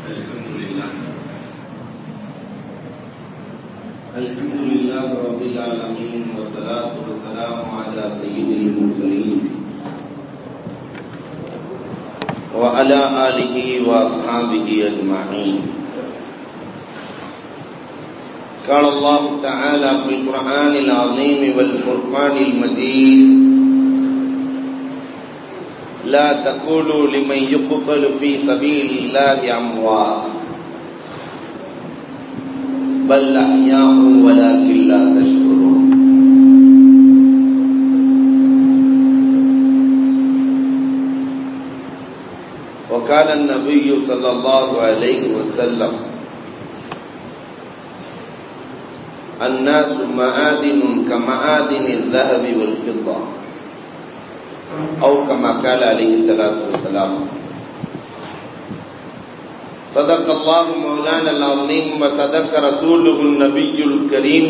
الحمد لله الحمد لله رب العالمين والصلاة والسلام على سيد المرسلين وعلى آله وأصحابه أجمعين قال الله تعالى في القرآن العظيم والفرقان المجيد لا تقولوا لمن يقتل في سبيل الله أموات بل أحياء ولكن لا تشكرون وقال النبي صلى الله عليه وسلم الناس معادن كمعادن الذهب والفضة أو كما قال عليه الصلاة والسلام صدق الله مولانا العظيم وصدق رسوله النبي الكريم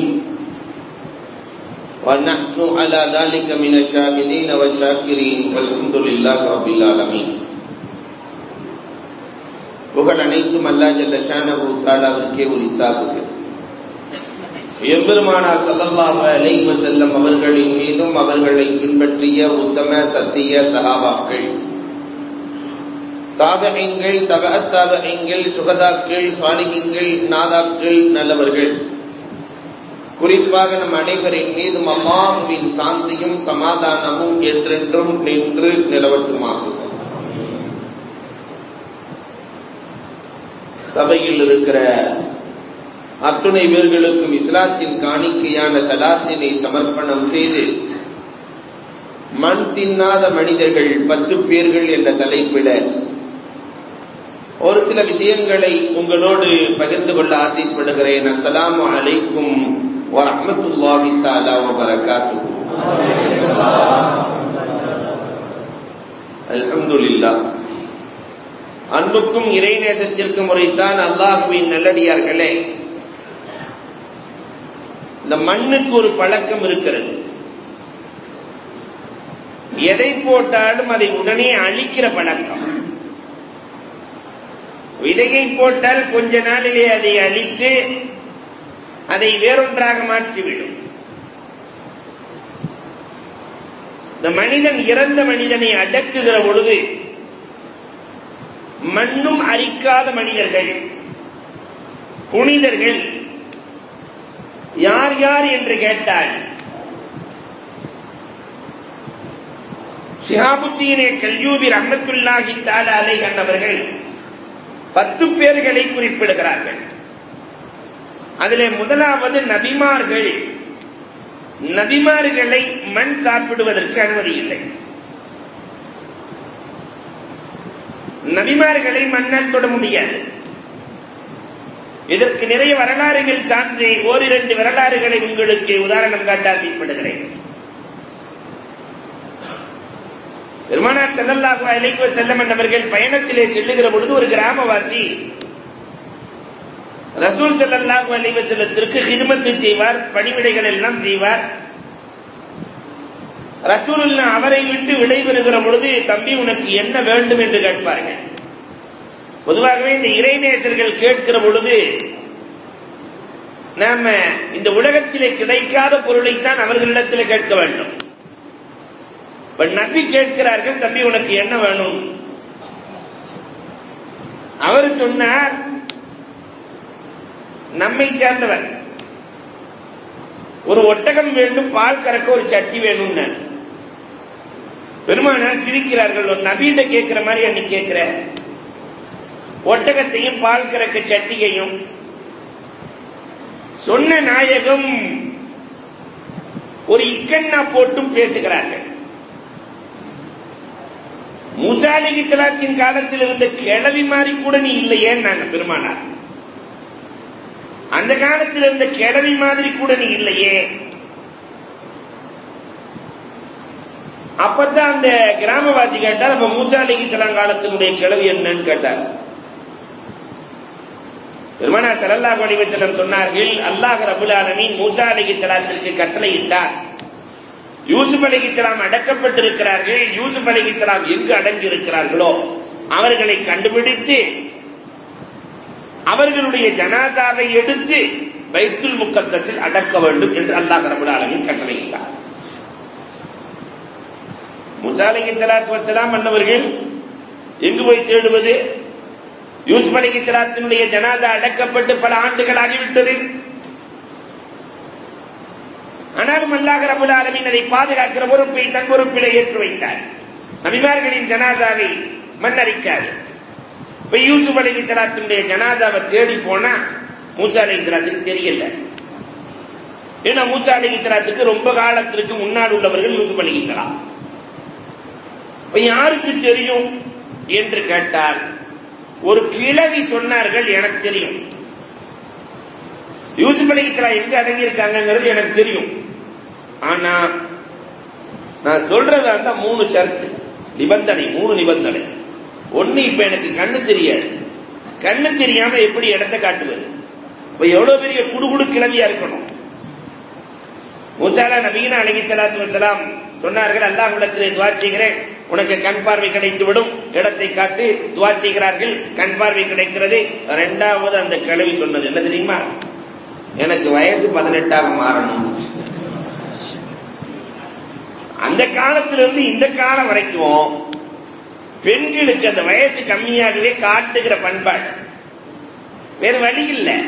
ونحن على ذلك من الشاهدين والشاكرين والحمد لله رب العالمين புகழ் அனைத்தும் அல்லா ஜல்ல ஷானபு தாலாவிற்கே உரித்தாகுது எம்பெருமானார் சல்லல்லாஹு அலைஹி வஸல்லம் அவர்களின் மீதும் அவர்களை பின்பற்றிய உத்தம சத்திய சஹாபாக்கள் தாபகங்கள் தபஅத் தாபகங்கள் சுகதாக்கள் சாலிகிங்கள் நாதாக்கள் நல்லவர்கள் குறிப்பாக நம் அனைவரின் மீதும் அல்லாஹுவின் சாந்தியும் சமாதானமும் என்றென்றும் நின்று நிலவட்டுமாகும் சபையில் இருக்கிற அத்துணை பேர்களுக்கும் இஸ்லாத்தின் காணிக்கையான சலாத்தினை சமர்ப்பணம் செய்து மண் தின்னாத மனிதர்கள் பத்து பேர்கள் என்ற தலைப்பிட ஒரு சில விஷயங்களை உங்களோடு பகிர்ந்து கொள்ள ஆசைப்படுகிறேன் அஸ்ஸலாமு அலைக்கும் வரஹ்மத்துல்லாஹி தஆலா வ பரகாத்துஹு அல்ஹம்துலில்லாஹ் அன்புக்கும் இறைநேசத்திற்கும் முறைத்தான் அல்லாஹுவின் நல்லடியார்களே இந்த மண்ணுக்கு ஒரு பழக்கம் இருக்கிறது எதை போட்டாலும் அதை உடனே அழிக்கிற பழக்கம் விதையை போட்டால் கொஞ்ச நாளிலே அதை அழித்து அதை வேறொன்றாக மாற்றிவிடும் இந்த மனிதன் இறந்த மனிதனை அடக்குகிற பொழுது மண்ணும் அரிக்காத மனிதர்கள் புனிதர்கள் யார் யார் என்று கேட்டால் ஷிஹாபுத்தீனே கல்யூபி ரஹமத்துல்லாஹி தாலா அலை அவர்கள் பத்து பேர்களை குறிப்பிடுகிறார்கள் அதிலே முதலாவது நபிமார்கள் நபிமார்களை மண் சாப்பிடுவதற்கு அனுமதி இல்லை நபிமார்களை மண்ணால் தொட முடியாது இதற்கு நிறைய வரலாறுகள் சான்று ஓரிரண்டு வரலாறுகளை உங்களுக்கு உதாரணம் காட்ட ஆசைப்படுகிறேன் பெருமானார் செல்லல்லாஹு அலைஹி செல்லம் அவர்கள் பயணத்திலே செல்லுகிற பொழுது ஒரு கிராமவாசி ரசூல் செல்லல்லாஹு அலைஹி செல்லத்திற்கு ஹிதமத்து செய்வார் பணிவிடைகள் எல்லாம் செய்வார் ரசூலுல்லா அவரை விட்டு விடைபெறுகிற பொழுது தம்பி உனக்கு என்ன வேண்டும் என்று கேட்பார்கள் பொதுவாகவே இந்த இறைநேசர்கள் கேட்கிற பொழுது நாம இந்த உலகத்திலே கிடைக்காத பொருளைத்தான் அவர்களிடத்தில் கேட்க வேண்டும் இப்ப நபி கேட்கிறார்கள் தம்பி உனக்கு என்ன வேணும் அவர் சொன்னார் நம்மை சேர்ந்தவர் ஒரு ஒட்டகம் வேண்டும் பால் கறக்க ஒரு சட்டி வேணும் பெருமானார் சிரிக்கிறார்கள் ஒரு நபீட கேட்கிற மாதிரி அன்னைக்கு கேட்கிற ஒட்டகத்தையும் பால் கறக்க சட்டியையும் சொன்ன நாயகம் ஒரு இக்கண்ணா போட்டும் பேசுகிறார்கள் முசாலிகி சலாத்தின் காலத்தில் இருந்த கிழவி மாதிரி கூட நீ இல்லையே நாங்க பெருமானார் அந்த காலத்தில் இருந்த கிழவி மாதிரி கூட நீ இல்லையே அப்பதான் அந்த கிராமவாசி கேட்டார் அப்ப மூசாலிகி சலாம் காலத்தினுடைய கிழவி என்னன்னு கேட்டார் பெருமானா சலல்லாஹு அலைஹி வஸல்லம் சொன்னார்கள் அல்லாஹ் ரபுல் ஆலமீன் மூசா அலைஹிஸ்ஸலாத்திற்கு கட்டளையிட்டார் யூசுப் அலைஹிஸ்ஸலாம் அடக்கப்பட்டிருக்கிறார்கள் யூசுப் அலைஹிஸ்ஸலாம் எங்கு அடங்கி இருக்கிறார்களோ அவர்களை கண்டுபிடித்து அவர்களுடைய ஜனாதாவை எடுத்து பைத்துல் முக்கத்தஸில் அடக்க வேண்டும் என்று அல்லாஹ் ரபுல் ஆலமீன் கட்டளையிட்டார் மூசா அலைஹி ஸலாத்து வஸலாம் அன்னவர்கள் எங்கு போய் தேடுவது யூசுப் அலைஹி ஸலாத்தினுடைய ஜனாதா அடக்கப்பட்டு பல ஆண்டுகள் ஆகிவிட்டது ஆனாலும் அல்லாஹ் ரபுல் ஆலமீன் அதை பாதுகாக்கிற பொறுப்பை தன் பொறுப்பிலே ஏற்று வைத்தார் நபிமார்களின் ஜனாதாவை மண்ணரிக்காது இப்ப யூசுப் அலைஹி ஸலாத்தினுடைய ஜனாதாவை தேடி போனா மூசா அலைஹி ஸலாத்துக்கு தெரியல ஏன்னா மூசா அலைஹி ஸலாத்துக்கு ரொம்ப காலத்திற்கு முன்னால் உள்ளவர்கள் யூசுப் அலைஹி ஸலாம் இப்ப யாருக்கு தெரியும் என்று கேட்டால் ஒரு கிழவி சொன்னார்கள் எனக்கு தெரியும் யூசுப் அலி இஸ்லாம் எங்க அடங்கி இருக்காங்கிறது எனக்கு தெரியும் ஆனா நான் சொல்றதா இருந்தா மூணு ஷர்த்து நிபந்தனை மூணு நிபந்தனை ஒண்ணு இப்ப எனக்கு கண்ணு தெரியாது கண்ணு தெரியாம எப்படி இடத்தை காட்டுவது இப்ப எவ்வளவு பெரிய குடுகுடு கிளவியா இருக்கணும் மூசாலா நபீனா அலகி சலாத்து வசலாம் சொன்னார்கள் அல்லாஹ்விடத்திலே துவா செய்கிறேன் உனக்கு கண் பார்வை கிடைத்து விடும் இடத்தை காட்டு துவா செய்கிறார்கள் கண் பார்வை கிடைக்கிறது இரண்டாவது அந்த கிழவி சொன்னது என்ன தெரியுமா எனக்கு வயசு பதினெட்டாக மாறணும் அந்த காலத்திலிருந்து இந்த காலம் வரைக்கும் பெண்களுக்கு அந்த வயசு கம்மியாகவே காட்டுகிற பண்பாடு வேறு வழி இல்லை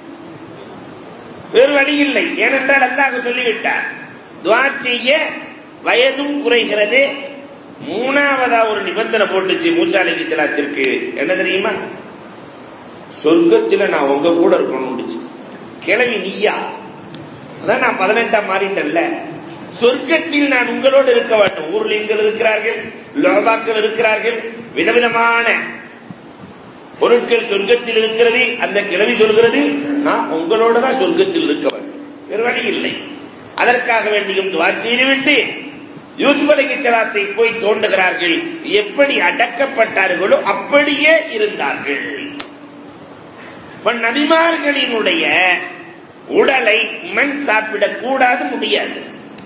வேறு வழி இல்லை ஏனென்றால் அல்லாஹ் சொல்லிவிட்டார் துவா செய்ய வயதும் குறைகிறது மூணாவதா ஒரு நிபந்தனை போட்டுச்சு மூசா அலைஹி ஸலாத்திற்கு என்ன தெரியுமா சொர்க்கத்துல நான் உங்க கூட இருக்கணும் கிளவி நீயா அதான் நான் பதினெட்டாம் மாறிட்டேன்ல சொர்க்கத்தில் நான் உங்களோடு இருக்க வேண்டும் ஊர்லிங்கள் இருக்கிறார்கள் லோபாக்கள் இருக்கிறார்கள் விதவிதமான பொருட்கள் சொர்க்கத்தில் இருக்கிறது அந்த கிளவி சொல்கிறது நான் உங்களோட தான் சொர்க்கத்தில் இருக்க வேண்டும் வேறு வழி இல்லை அதற்காக வேண்டியும் துவா செய்துவிட்டு யூசுப் அலைஹிஸ்ஸலாத்தை போய் தோண்டுகிறார்கள் எப்படி அடக்கப்பட்டார்களோ அப்படியே இருந்தார்கள் நபிமார்களினுடைய உடலை மண் சாப்பிடக் கூடாது முடியாது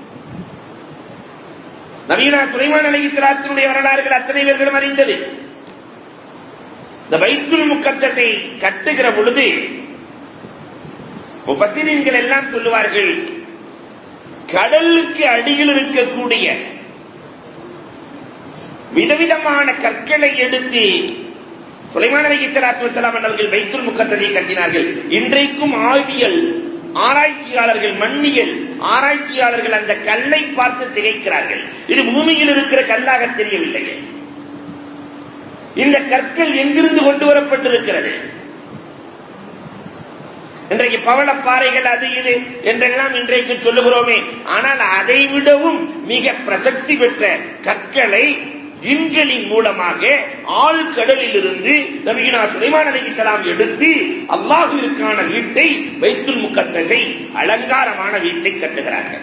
நவீனா சுலைமான் அலைஹிஸ்ஸலாத்தினுடைய வரலாறுகள் அத்தனை பேர்களும் அறிந்தது இந்த பைத்துல் முக்கத்தஸை கட்டுகிற பொழுது முஃபஸ்ஸிரீன்கள் எல்லாம் சொல்லுவார்கள் கடலுக்கு அடியில் இருக்கக்கூடிய விதவிதமான கற்களை எடுத்து சுலைமான் அலி இஸ்லாத்து வசலாம் அவர்கள் பைத்துல் முக்கத்தஸை கட்டினார்கள் இன்றைக்கும் ஆய்வியல் ஆராய்ச்சியாளர்கள் மண்ணியல் ஆராய்ச்சியாளர்கள் அந்த கல்லை பார்த்து திகைக்கிறார்கள் இது பூமியில் இருக்கிற கல்லாக தெரியவில்லை இந்த கற்கள் எங்கிருந்து கொண்டு வரப்பட்டிருக்கிறது இன்றைக்கு பவளப்பாறைகள் அது இது என்றெல்லாம் இன்றைக்கு சொல்லுகிறோமே ஆனால் அதை விடவும் மிக பிரசக்தி பெற்ற கற்களை ஜின்களின் மூலமாக ஆழ்கடலில் இருந்து நபிகினா சுலைமான் அலைஹிஸ்ஸலாம் எடுத்து அல்லாஹுவிற்கான வீட்டை வைத்துல் முக்கத்தஸை அலங்காரமான வீட்டை கட்டுகிறார்கள்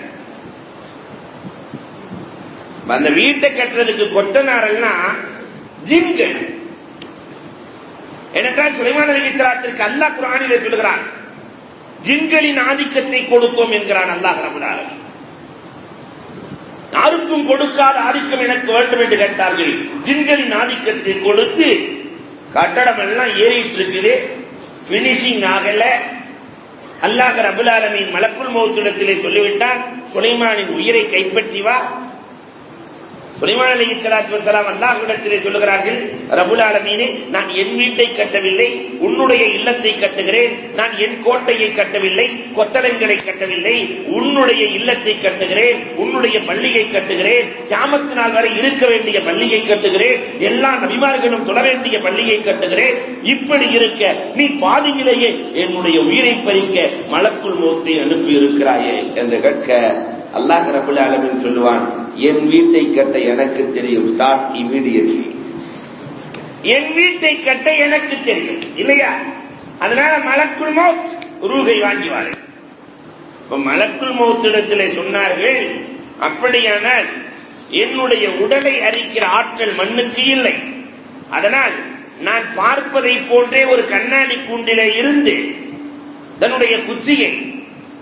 அந்த வீட்டை கட்டுறதுக்கு கொத்தனாரெல்லாம் ஜின்கள் ஏனென்றால் சுலைமான் அலைஹிஸ்ஸலாத்திற்கு அல்லாஹ் குர்ஆனிலே சொல்கிறான் ஜின்களின் ஆதிக்கத்தை கொடுத்தோம் என்கிறான் அல்லாஹ் ரபுல் ஆலமீன் யாருக்கும் கொடுக்காத ஆதிக்கம் எனக்கு வேண்டும் என்று கேட்டார்கள் ஜின்களின் ஆதிக்கத்தை கொடுத்து கட்டடம் எல்லாம் ஏறிட்டு இருக்குது பினிஷிங் ஆகல அல்லாஹ் ரபுல் ஆலமீன் மலக்குள் மௌத்திடத்திலே சொல்லிவிட்டான் சுலைமானின் உயிரை கைப்பற்றி வா சுலைமான் அலி இஸ்லாத்து வசலாம் அல்லாஹ்விடத்திலே சொல்லுகிறார்கள் ரபுல் ஆலமீனே நான் என் வீட்டை கட்டவில்லை உன்னுடைய இல்லத்தை கட்டுகிறேன் நான் என் கோட்டையை கட்டவில்லை கொத்தளங்களை கட்டவில்லை உன்னுடைய இல்லத்தை கட்டுகிறேன் உன்னுடைய பள்ளியை கட்டுகிறேன் கியாமத்து நாள் வரை இருக்க வேண்டிய பள்ளியை கட்டுகிறேன் எல்லா நபிமார்களும் தொட வேண்டிய பள்ளியை கட்டுகிறேன் இப்படி இருக்க நீ பாதியிலேயே என்னுடைய உயிரை பறிக்க மலக்குள் மௌத்தை அனுப்பி இருக்கிறாயே என்று கேட்க அல்லாஹ் ரபுல் ஆலமின் சொல்லுவான் என் வீட்டை கட்ட எனக்கு தெரியும் ஸ்டார்ட் இமீடியட்லி என் வீட்டை கட்ட எனக்கு தெரியும் இல்லையா அதனால மலக்குள் மௌத் ரூகை வாங்கி வாரு இப்ப மலக்குள் மௌத்திடத்திலே சொன்னார்கள் அப்படியானால் என்னுடைய உடலை அரிக்கிற ஆற்றல் மண்ணுக்கு இல்லை அதனால் நான் பார்ப்பதை போன்றே ஒரு கண்ணாடி கூண்டிலே இருந்து தன்னுடைய குச்சியை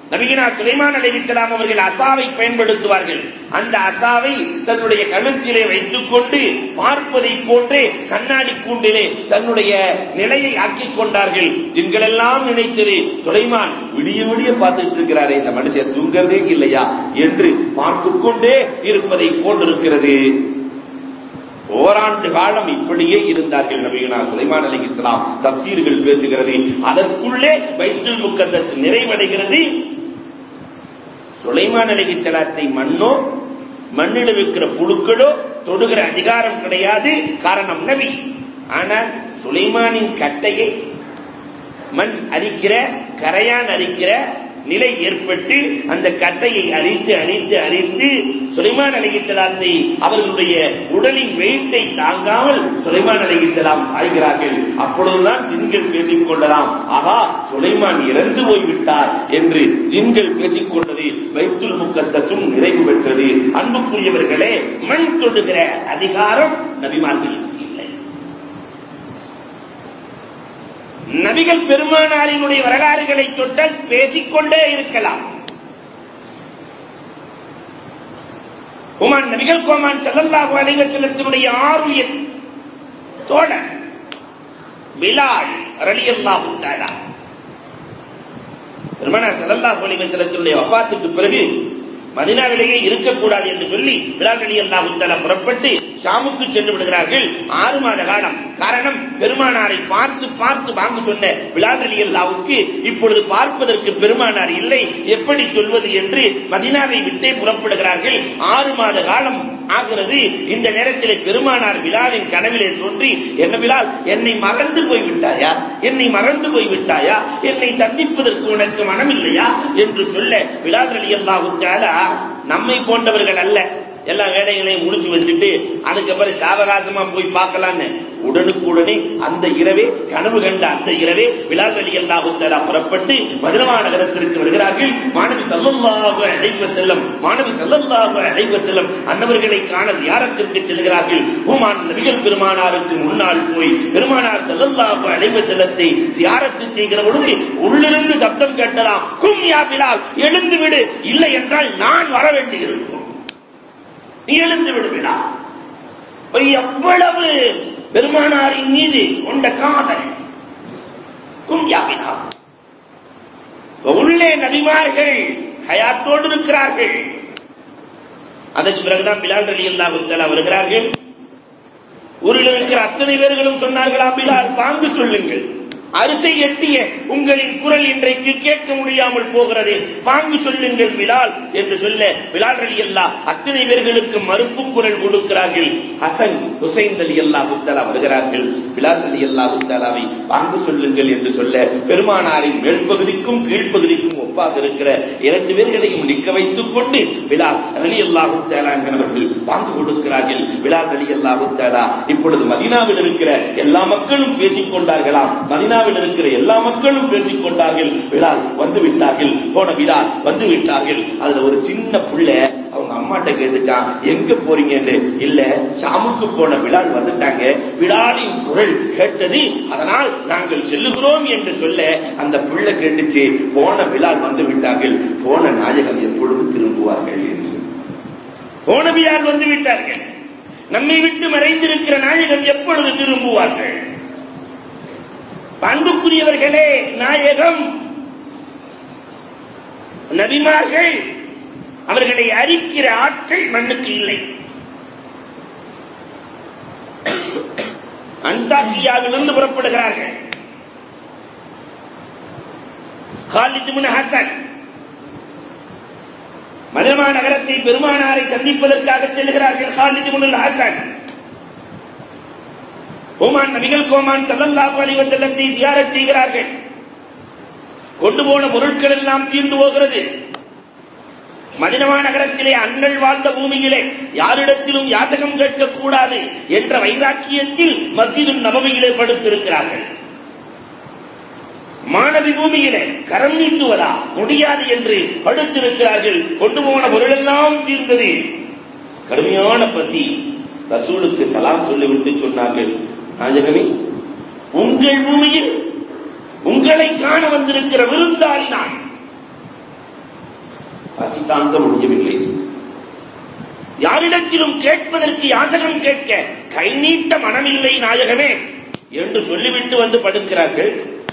நபிகினா சுலைமான் அலைஹிஸ்ஸலாம் அவர்கள் அசாவை பயன்படுத்துவார்கள் அந்த அசாவை தன்னுடைய கழுத்திலே வைத்துக் கொண்டு பார்ப்பதை போன்றே கண்ணாடி கூண்டிலே தன்னுடைய நிலையை ஆக்கிக் கொண்டார்கள் ஜின்கள் எல்லாம் நினைத்தது சுலைமான் விடிய விடிய பார்த்துட்டு இருக்கிறாரே இந்த மனுஷன் தூங்கறதே இல்லையா என்று பார்த்துக் கொண்டே இருப்பதை போன்றிருக்கிறது ஓராண்டு காலம் இப்படியே இருந்தார்கள் நபிகனா சுலைமான் அலி இஸ்லாம் தப்சீர்கள் பேசுகிறது அதற்குள்ளே பைத்துல் முக்கத்தஸ் நிறைவடைகிறது சுலைமான் அலி சலாத்தை மண்ணோ மண்ணில் இருக்கிற புழுக்களோ தொடுகிற அதிகாரம் கிடையாது காரணம் நபி ஆனால் சுலைமானின் கட்டையை மண் அரிக்கிற கரையான் அரிக்கிற நிலை ஏற்பட்டு அந்த கட்டையை அரித்து அரித்து அரித்து சுலைமான் அலைகிச்சலாத்தை அவர்களுடைய உடலின் வெயிட்டை தாங்காமல் சுலைமான் அலைகிச்சலாம் சாய்கிறார்கள் அப்பொழுதுதான் ஜின்கள் பேசிக் கொள்ளலாம் ஆகா சுலைமான் இறந்து போய்விட்டார் என்று ஜின்கள் பேசிக் கொண்டது வைத்துல் முக்கத்தசும் நிறைவு பெற்றது அன்புக்குரியவர்களே மண் தொடுகிற அதிகாரம் நபிமார்களுக்கு இல்லை நபிகள் பெருமானாரினுடைய வரலாறுகளை தொட்டால் பேசிக்கொண்டே இருக்கலாம் உமான் நபிகள் கோமான் செல்லல்லாஹு அலைஹி வஸல்லத்தினுடைய ஆருயிர் தோழர் பிலால் ரலியல்லாஹு தஆலா பெருமானார் செல்லல்லாஹு அலைஹி வஸல்லத்தினுடைய வஃபாத்துக்கு பிறகு மதினாவிலேயே இருக்கக்கூடாது என்று சொல்லி பிலால் அலி அல்லாஹு தஆலா புறப்பட்டு ஷாமுக்கு சென்று விடுகிறார்கள் ஆறு மாத காலம் காரணம் பெருமானாரை பார்த்து பார்த்து வாங்க சொன்ன பிலால் அலி அல்லாவுக்கு இப்பொழுது பார்ப்பதற்கு பெருமானார் இல்லை எப்படி சொல்வது என்று மதினாவை விட்டே புறப்படுகிறார்கள் ஆறு மாத காலம் ஆகிறது இந்த நேரத்தில் பெருமானார் பிலாலின் கனவிலே தோன்றி என்ன பிலால் என்னை மறந்து போய் விட்டாயா என்னை மறந்து போய் விட்டாயா என்னை சந்திப்பதற்கு உனக்கு மனம் இல்லையா என்று சொல்ல பிலால் அலி அல்லாஹு நம்மை போன்றவர்கள் அல்ல எல்லா வேலைகளையும் முடிச்சு வச்சுட்டு அதுக்கப்புறம் சாவகாசமா போய் பார்க்கலான்னு உடனுக்குடனே அந்த இரவே கனவு கண்ட அந்த இரவே விழால் அலி அல்லாஹு தலா புறப்பட்டு மதுரமா நகரத்திற்கு வருகிறார்கள் மாணவி சல்லல்லாஹு அழைவ செல்லம் மாணவி சல்லல்லாஹு அழைவ செல்லம் அன்னவர்களை காண தியாரத்திற்கு செல்கிறார்கள் ஹுமான் நபிகள் பெருமானாருக்கு முன்னால் போய் பெருமானார் சல்லல்லாஹு அழைவ செல்லத்தை சியாரத்து செய்கிற பொழுது உள்ளிருந்து சப்தம் கேட்டதாம் கும் யா பிலால் எழுந்து விடு இல்லை என்றால் நான் வர வேண்டியிருக்கும் நீ எழுந்து விடுவிடா எவ்வளவு பெருமானாரின் மீது கொண்ட காதல் கும்யாவினா உள்ளே நபிமார்கள் ஹயாத்தோடு இருக்கிறார்கள் அதற்கு பிறகுதான் பிலால் அலி அல்லாஹு வருகிறார்கள் ஊரில் இருக்கிற அத்தனை பேர்களும் சொன்னார்களா பிலால் பாங்கு சொல்லுங்கள் அரிசை எட்டிய உங்களின் குரல் இன்றைக்கு கேட்க முடியாமல் போகிறது பாங்கு சொல்லுங்கள் பிலால் என்று சொல்ல பிலால் அலி அல்லா அத்தனை பேர்களுக்கு மறுப்பு குரல் கொடுக்கிறார்கள் ஹசன் ஹுசைன் அலி அல்லா புத்தலா வருகிறார்கள் பிலால் அலி அல்லா புத்தலாவை பாங்கு சொல்லுங்கள் என்று சொல்ல பெருமானாரின் மேல்பகுதிக்கும் கீழ்ப்பகுதிக்கும் ஒப்பாக இருக்கிற இரண்டு பேர்களையும் நிற்க வைத்துக் கொண்டு பிலால் அலி அல்லா புத்தலா என்பவர்கள் பாங்கு கொடுக்கிறார்கள் பிலால் அலி அல்லா புத்தலா இப்பொழுது மதினாவில் இருக்கிற எல்லா மக்களும் பேசிக் கொண்டார்களாம் மதினா மதீனாவில் இருக்கிற எல்லா மக்களும் பேசிக் கொண்டார்கள் பிலால் வந்து விட்டார்கள் போன பிலால் வந்து விட்டார்கள் அதுல ஒரு சின்ன புள்ள அவங்க அம்மாட்ட கேட்டுச்சான் எங்க போறீங்கன்னு இல்ல ஷாமுக்கு போன பிலால் வந்துட்டாங்க பிலாலின் குரல் கேட்டது அதனால் நாங்கள் செல்லுகிறோம் என்று சொல்ல அந்த புள்ள கேட்டுச்சு போன பிலால் வந்து விட்டார்கள் போன நாயகம் எப்பொழுது திரும்புவார்கள் என்று போன பிலால் வந்து விட்டார்கள் நம்மை விட்டு மறைந்திருக்கிற நாயகம் எப்பொழுது திரும்புவார்கள் பண்புக்குரியவர்களே நாயகம் நபிமார்கள் அவர்களை அரிக்கிற ஆட்கள் மண்ணுக்கு இல்லை அந்தாக்கியாவிலிருந்து புறப்படுகிறார்கள் காலித் முன் ஹசன் மதுரமா நகரத்தை பெருமானாரை சந்திப்பதற்காக செல்கிறார்கள் காலித் முன் ஹசன் ஓமான் நபிகள் கோமான் சல்லல்லாஹு அலைஹி வஸல்லத்தை ஜியாரத் செய்கிறார்கள் கொண்டு போன பொருட்கள் எல்லாம் தீர்ந்து போகிறது மதினமா நகரத்திலே அண்ணல் வாழ்ந்த பூமியிலே யாரிடத்திலும் யாசகம் கேட்கக்கூடாது என்ற வைராக்கியத்தில் மத்தியிலும் நபமையிலே படுத்திருக்கிறார்கள் மாணவி பூமியிலே கரம் நீட்டுவதா முடியாது என்று படுத்திருக்கிறார்கள் கொண்டு போன பொருளெல்லாம் தீர்ந்தது கடுமையான பசி ரசூலுக்கு சலாம் சொல்லிவிட்டு சொன்னார்கள் நாயகமே உங்கள் பூமியில் உங்களை காண வந்திருக்கிற விருந்தாளி நான் தாங்க முடியவில்லை யாரிடத்திலும் கேட்பதற்கு யாசகம் கேட்க கை நீட்ட மனமில்லை நாயகமே என்று சொல்லிவிட்டு வந்து படுக்கிறார்கள்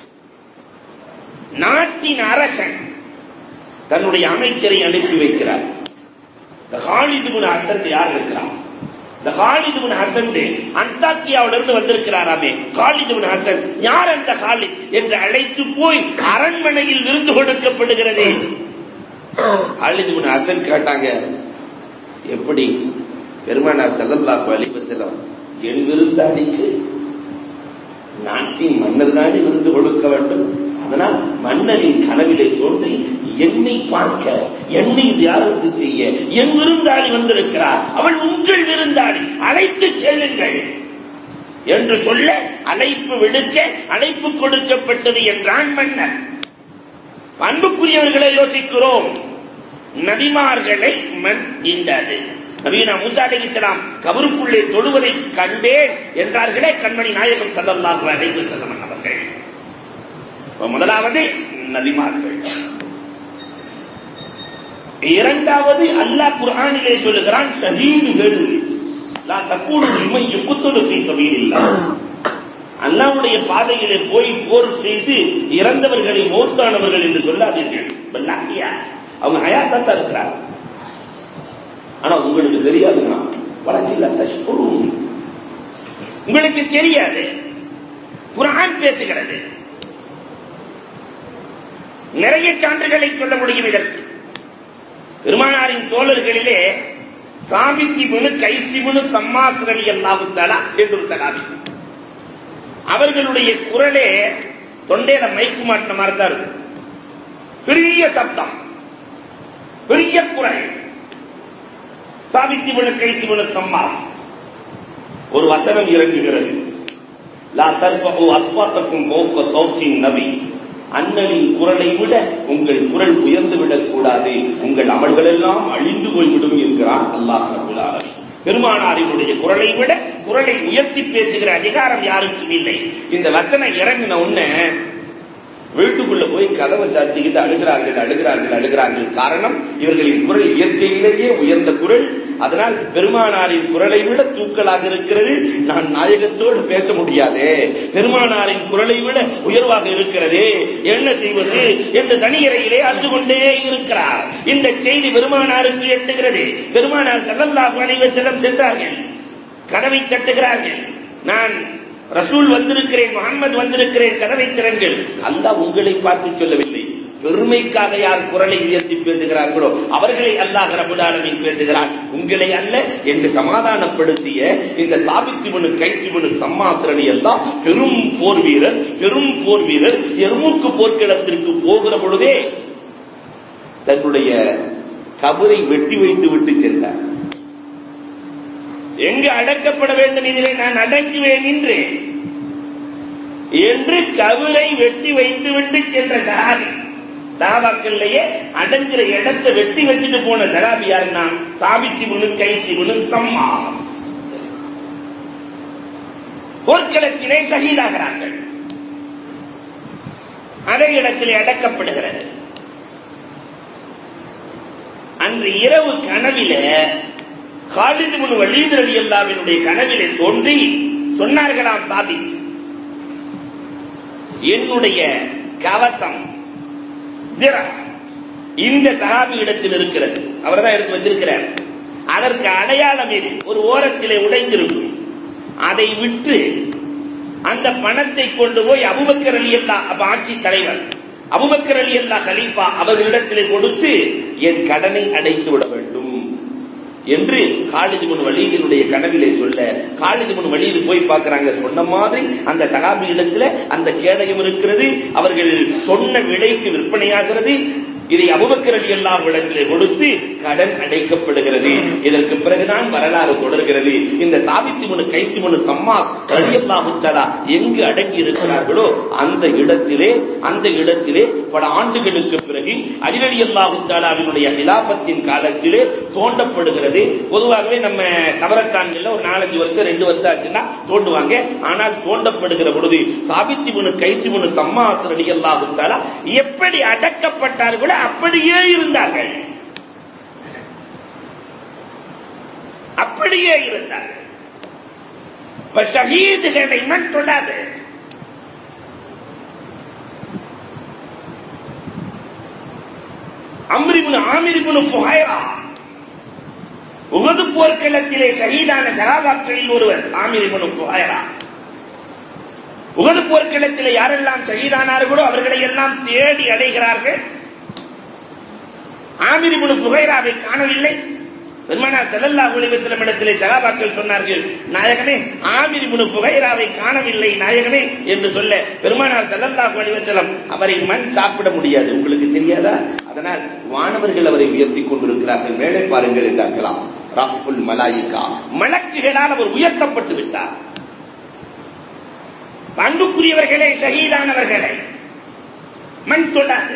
நாட்டின் அரசன் தன்னுடைய அமைச்சரை அனுப்பி வைக்கிறார் இந்த ஹாலிது பின் ஹசன் யார் இருக்கிறார் இந்த ஹாலிது பின் ஹசன் அந்தாக்கியாவில இருந்து வந்திருக்கிறாராமே ஹாலிது பின் ஹசன் யார் அந்த ஹாலித் என்று அழைத்து போய் அரண்மனையில் விருந்து கொடுக்கப்படுகிறது ஹாலிது பின் ஹசன் கேட்டாங்க எப்படி பெருமானார் செல்லல்லாஹு அலைஹி வஸல்லம் என் விருந்தாளிக்கு நாட்டின் மன்னர் தானே விருந்து கொடுக்க வேண்டும் அதனால் மன்னரின் கனவிலே தோன்றி என்னை பார்க்க என்னை தியானத்து செய்ய என் விருந்தாளி வந்திருக்கிறார் அவள் உங்கள் விருந்தாளி அழைத்து செல்லுங்கள் என்று சொல்ல அழைப்பு விடுக்க அழைப்பு கொடுக்கப்பட்டது என்றான் மன்னர் அன்புக்குரியவர்களை யோசிக்கிறோம் நபிமார்களை மண் தீண்டாது நபீனா மூசா அலி இஸ்லாம் கபருக்குள்ளே தொழுவதை கண்டேன் என்றார்களே கண்மணி நாயகம் சல்லல்லாஹு அலைஹி வஸல்லம் அவர்கள் முதலாவது நபிமார்கள் இரண்டாவது அல்லாஹ் குர்ஆனிலே சொல்லுகிறான் ஷஹீதுகள் லா தக்கூடு லிமன் யுக்துலு ஃபீ சபீலில்லாஹ் அல்லாஹ்வுடைய பாதையிலே போய் போர் செய்து இறந்தவர்களை மௌத்தானவர்கள் என்று சொல்லாதீர்கள் பல்லாக்கியா அவங்க ஹயாத்தா தான் இருக்கிறாங்க ஆனா உங்களுக்கு தெரியாதுன்னா வழக்கில்ல தஷ்குரும் உங்களுக்கு தெரியாது குரான் பேசுகிறது நிறைய சான்றுகளை சொல்ல முடியும் இதற்கு பெருமானாரின் தோழர்களிலே சாபித்திபுனு கைசிபுனு சம்மாசுரலி அல்லாஹுத்தாலா என்று ஒரு சகாபி அவர்களுடைய குரலே தொண்டையில மைக்கு மாட்டின மாதிரி தான் இருக்கும் பெரிய சப்தம் பெரிய குரல் சாபித்திபுனு கைசிபுனு சம்மாஸ் ஒரு வசனம் இறங்குகிறது லா தர்ஃபு அஸ்வாத்தக்கும் ஃபௌக சௌத்தின் நபி அண்ணனின் குரலை விட உங்கள் குரல் உயர்ந்து விடக்கூடாது உங்கள் அமல்கள் எல்லாம் அழிந்து போய்விடும் என்கிறான் அல்லாஹ் ரபுல் ஆலமீன் பெருமானாரினுடைய குரலை விட குரலை உயர்த்தி பேசுகிற அதிகாரம் யாருக்கும் இல்லை இந்த வசனம் இறங்கின உடனே வீட்டுக்குள்ள போய் கதவை சாத்திக்கிட்டு அழுகிறார்கள் அழுகிறார்கள் அழுகிறார்கள் காரணம் இவர்களின் குரல் இயற்கையிலேயே உயர்ந்த குரல் அதனால் பெருமானாரின் குரலை விட தூக்கலாக இருக்கிறது நான் நாயகத்தோடு பேச முடியாதே பெருமானாரின் குரலை விட உயர்வாக இருக்கிறதே என்ன செய்வது என்று தனியறையிலே அழுது கொண்டே இருக்கிறார் இந்த செய்தி பெருமானாருக்கு எட்டுகிறது பெருமானார் செல்லல்லாஹு அலைஹி வஸல்லம் சென்றார்கள் கதவை தட்டுகிறார்கள் நான் ரசூல் வந்திருக்கிறேன் முகமது வந்திருக்கிறேன் கதவை திறங்கள் அல்லாஹ் உங்களை பார்த்து சொல்லவில்லை பெருமைக்காக யார் குரலை உயர்த்தி பேசுகிறார்களோ அவர்களை அல்லாஹ் ரபுல் ஆலமீன் பேசுகிறார் உங்களை அல்ல என்று சமாதானப்படுத்திய இந்த சாபித்திபனு கைசிபனு சம்மாசிரணி எல்லாம் பெரும் போர் வீரர் பெரும் போர் வீரர் எருமுக்கு போர்க்களத்திற்கு போகிற பொழுதே தன்னுடைய கபரை வெட்டி வைத்து விட்டு சென்றார் எங்கு அடக்கப்பட வேண்டும் இதிலே நான் அடங்குவேன் என்று என்று கபரை வெட்டி வைத்து விட்டு சென்ற சகாபி சகாபாக்கள்லயே அடங்குற இடத்தை வெட்டி வச்சுட்டு போன சகாபி யாருன்னா சாபித்தி முனு கைசி முனு சம்மாஸ் போர்க்களத்திலே ஷஹீதாகிறார்கள் அதே இடத்திலே அடக்கப்படுகிறது அன்று இரவு கனவில காலிது முன் வலீது அலி அல்லாவினுடைய கனவிலே தோன்றி சொன்னார்களாம் சாபித் என்னுடைய கவசம் திரம் இந்த சகாபி இடத்தில் இருக்கிறது அவர் தான் எடுத்து வச்சிருக்கிறார் அதற்கு அடையாளம் இது ஒரு ஓரத்திலே உடைந்திருக்கும் அதை விட்டு அந்த பணத்தை கொண்டு போய் அபுபக்கர் அலி அல்லா அப்ப ஆட்சி தலைவர் அபுபக்கர் அலி அல்லா கலீஃபா அவர்களிடத்திலே கொடுத்து என் கடனை அடைத்து விட வேண்டும் என்று காலிது முன் வலீதினுடைய கனவிலே சொல்ல காலிது முன் வலீது போய் பார்க்கிறாங்க சொன்ன மாதிரி அந்த சகாபி இடத்துல அந்த கேடயம் இருக்கிறது அவர்கள் சொன்ன விலைக்கு விற்பனையாகிறது இதை அபுபக்கர் அலி அல்லாஹ் இடத்திலே கொடுத்து கடன் அடைக்கப்படுகிறது இதற்கு பிறகுதான் வரலாறு தொடர்கிறது இந்த சாபித்தி முனு கைசி முனு சம்மா அலி அல்லாஹு தலா எங்கு அடங்கி இருக்கிறார்களோ அந்த இடத்திலே அந்த இடத்திலே பல ஆண்டுகளுக்கு பிறகு அலிரலி அல்லாஹு தாலாவினுடைய ஹிலாபத்தின் காலத்திலே தோண்டப்படுகிறது பொதுவாகவே நம்ம நவரத்தான்கள்ல ஒரு நாலஞ்சு வருஷம் ரெண்டு வருஷம் ஆச்சுன்னா தோண்டுவாங்க ஆனால் தோண்டப்படுகிற பொழுது சாபித்தி முனு கைசி முனு சம்மாசர் அலி அல்லாஹு தாலா எப்படி அடக்கப்பட்டார்களோ அப்படியே இருந்தார்கள் அப்படியே இருந்தார்கள் இப்ப ஷஹீதுகளை மண் தொடாது அம்ரிபுன் ஆமிரிபுன் புகைரா உகது போர்க்களத்திலே ஷஹீதான சகாபாக்களில் ஒருவர் ஆமிரிபுன் புகைரா உகது போர்க்களத்திலே யாரெல்லாம் ஷஹீதானார்களோ அவர்களை எல்லாம் தேடி அடைகிறார்கள் ஆமிரிபுன் புகைராவை காணவில்லை பெருமானார் ஸல்லல்லாஹு அலைஹி வஸல்லம் இடத்திலே சகாபாக்கள் சொன்னார்கள் நாயகமே ஆமிர் இப்னு புகைராவை காணவில்லை நாயகமே என்று சொல்ல பெருமானார் ஸல்லல்லாஹு அலைஹி வஸல்லம் அவரை மண் சாப்பிட முடியாது உங்களுக்கு தெரியாதா அதனால் வானவர்கள் அவரை உயர்த்தி கொண்டிருக்கிறார்கள் மேலே பாருங்கள் என்றார்களாம் ரஃபுல் மலாயிகா மலக்குகளால் அவர் உயர்த்தப்பட்டு விட்டார் அன்புக்குரியவர்களே ஷஹீதானவர்களே மண் தொடாது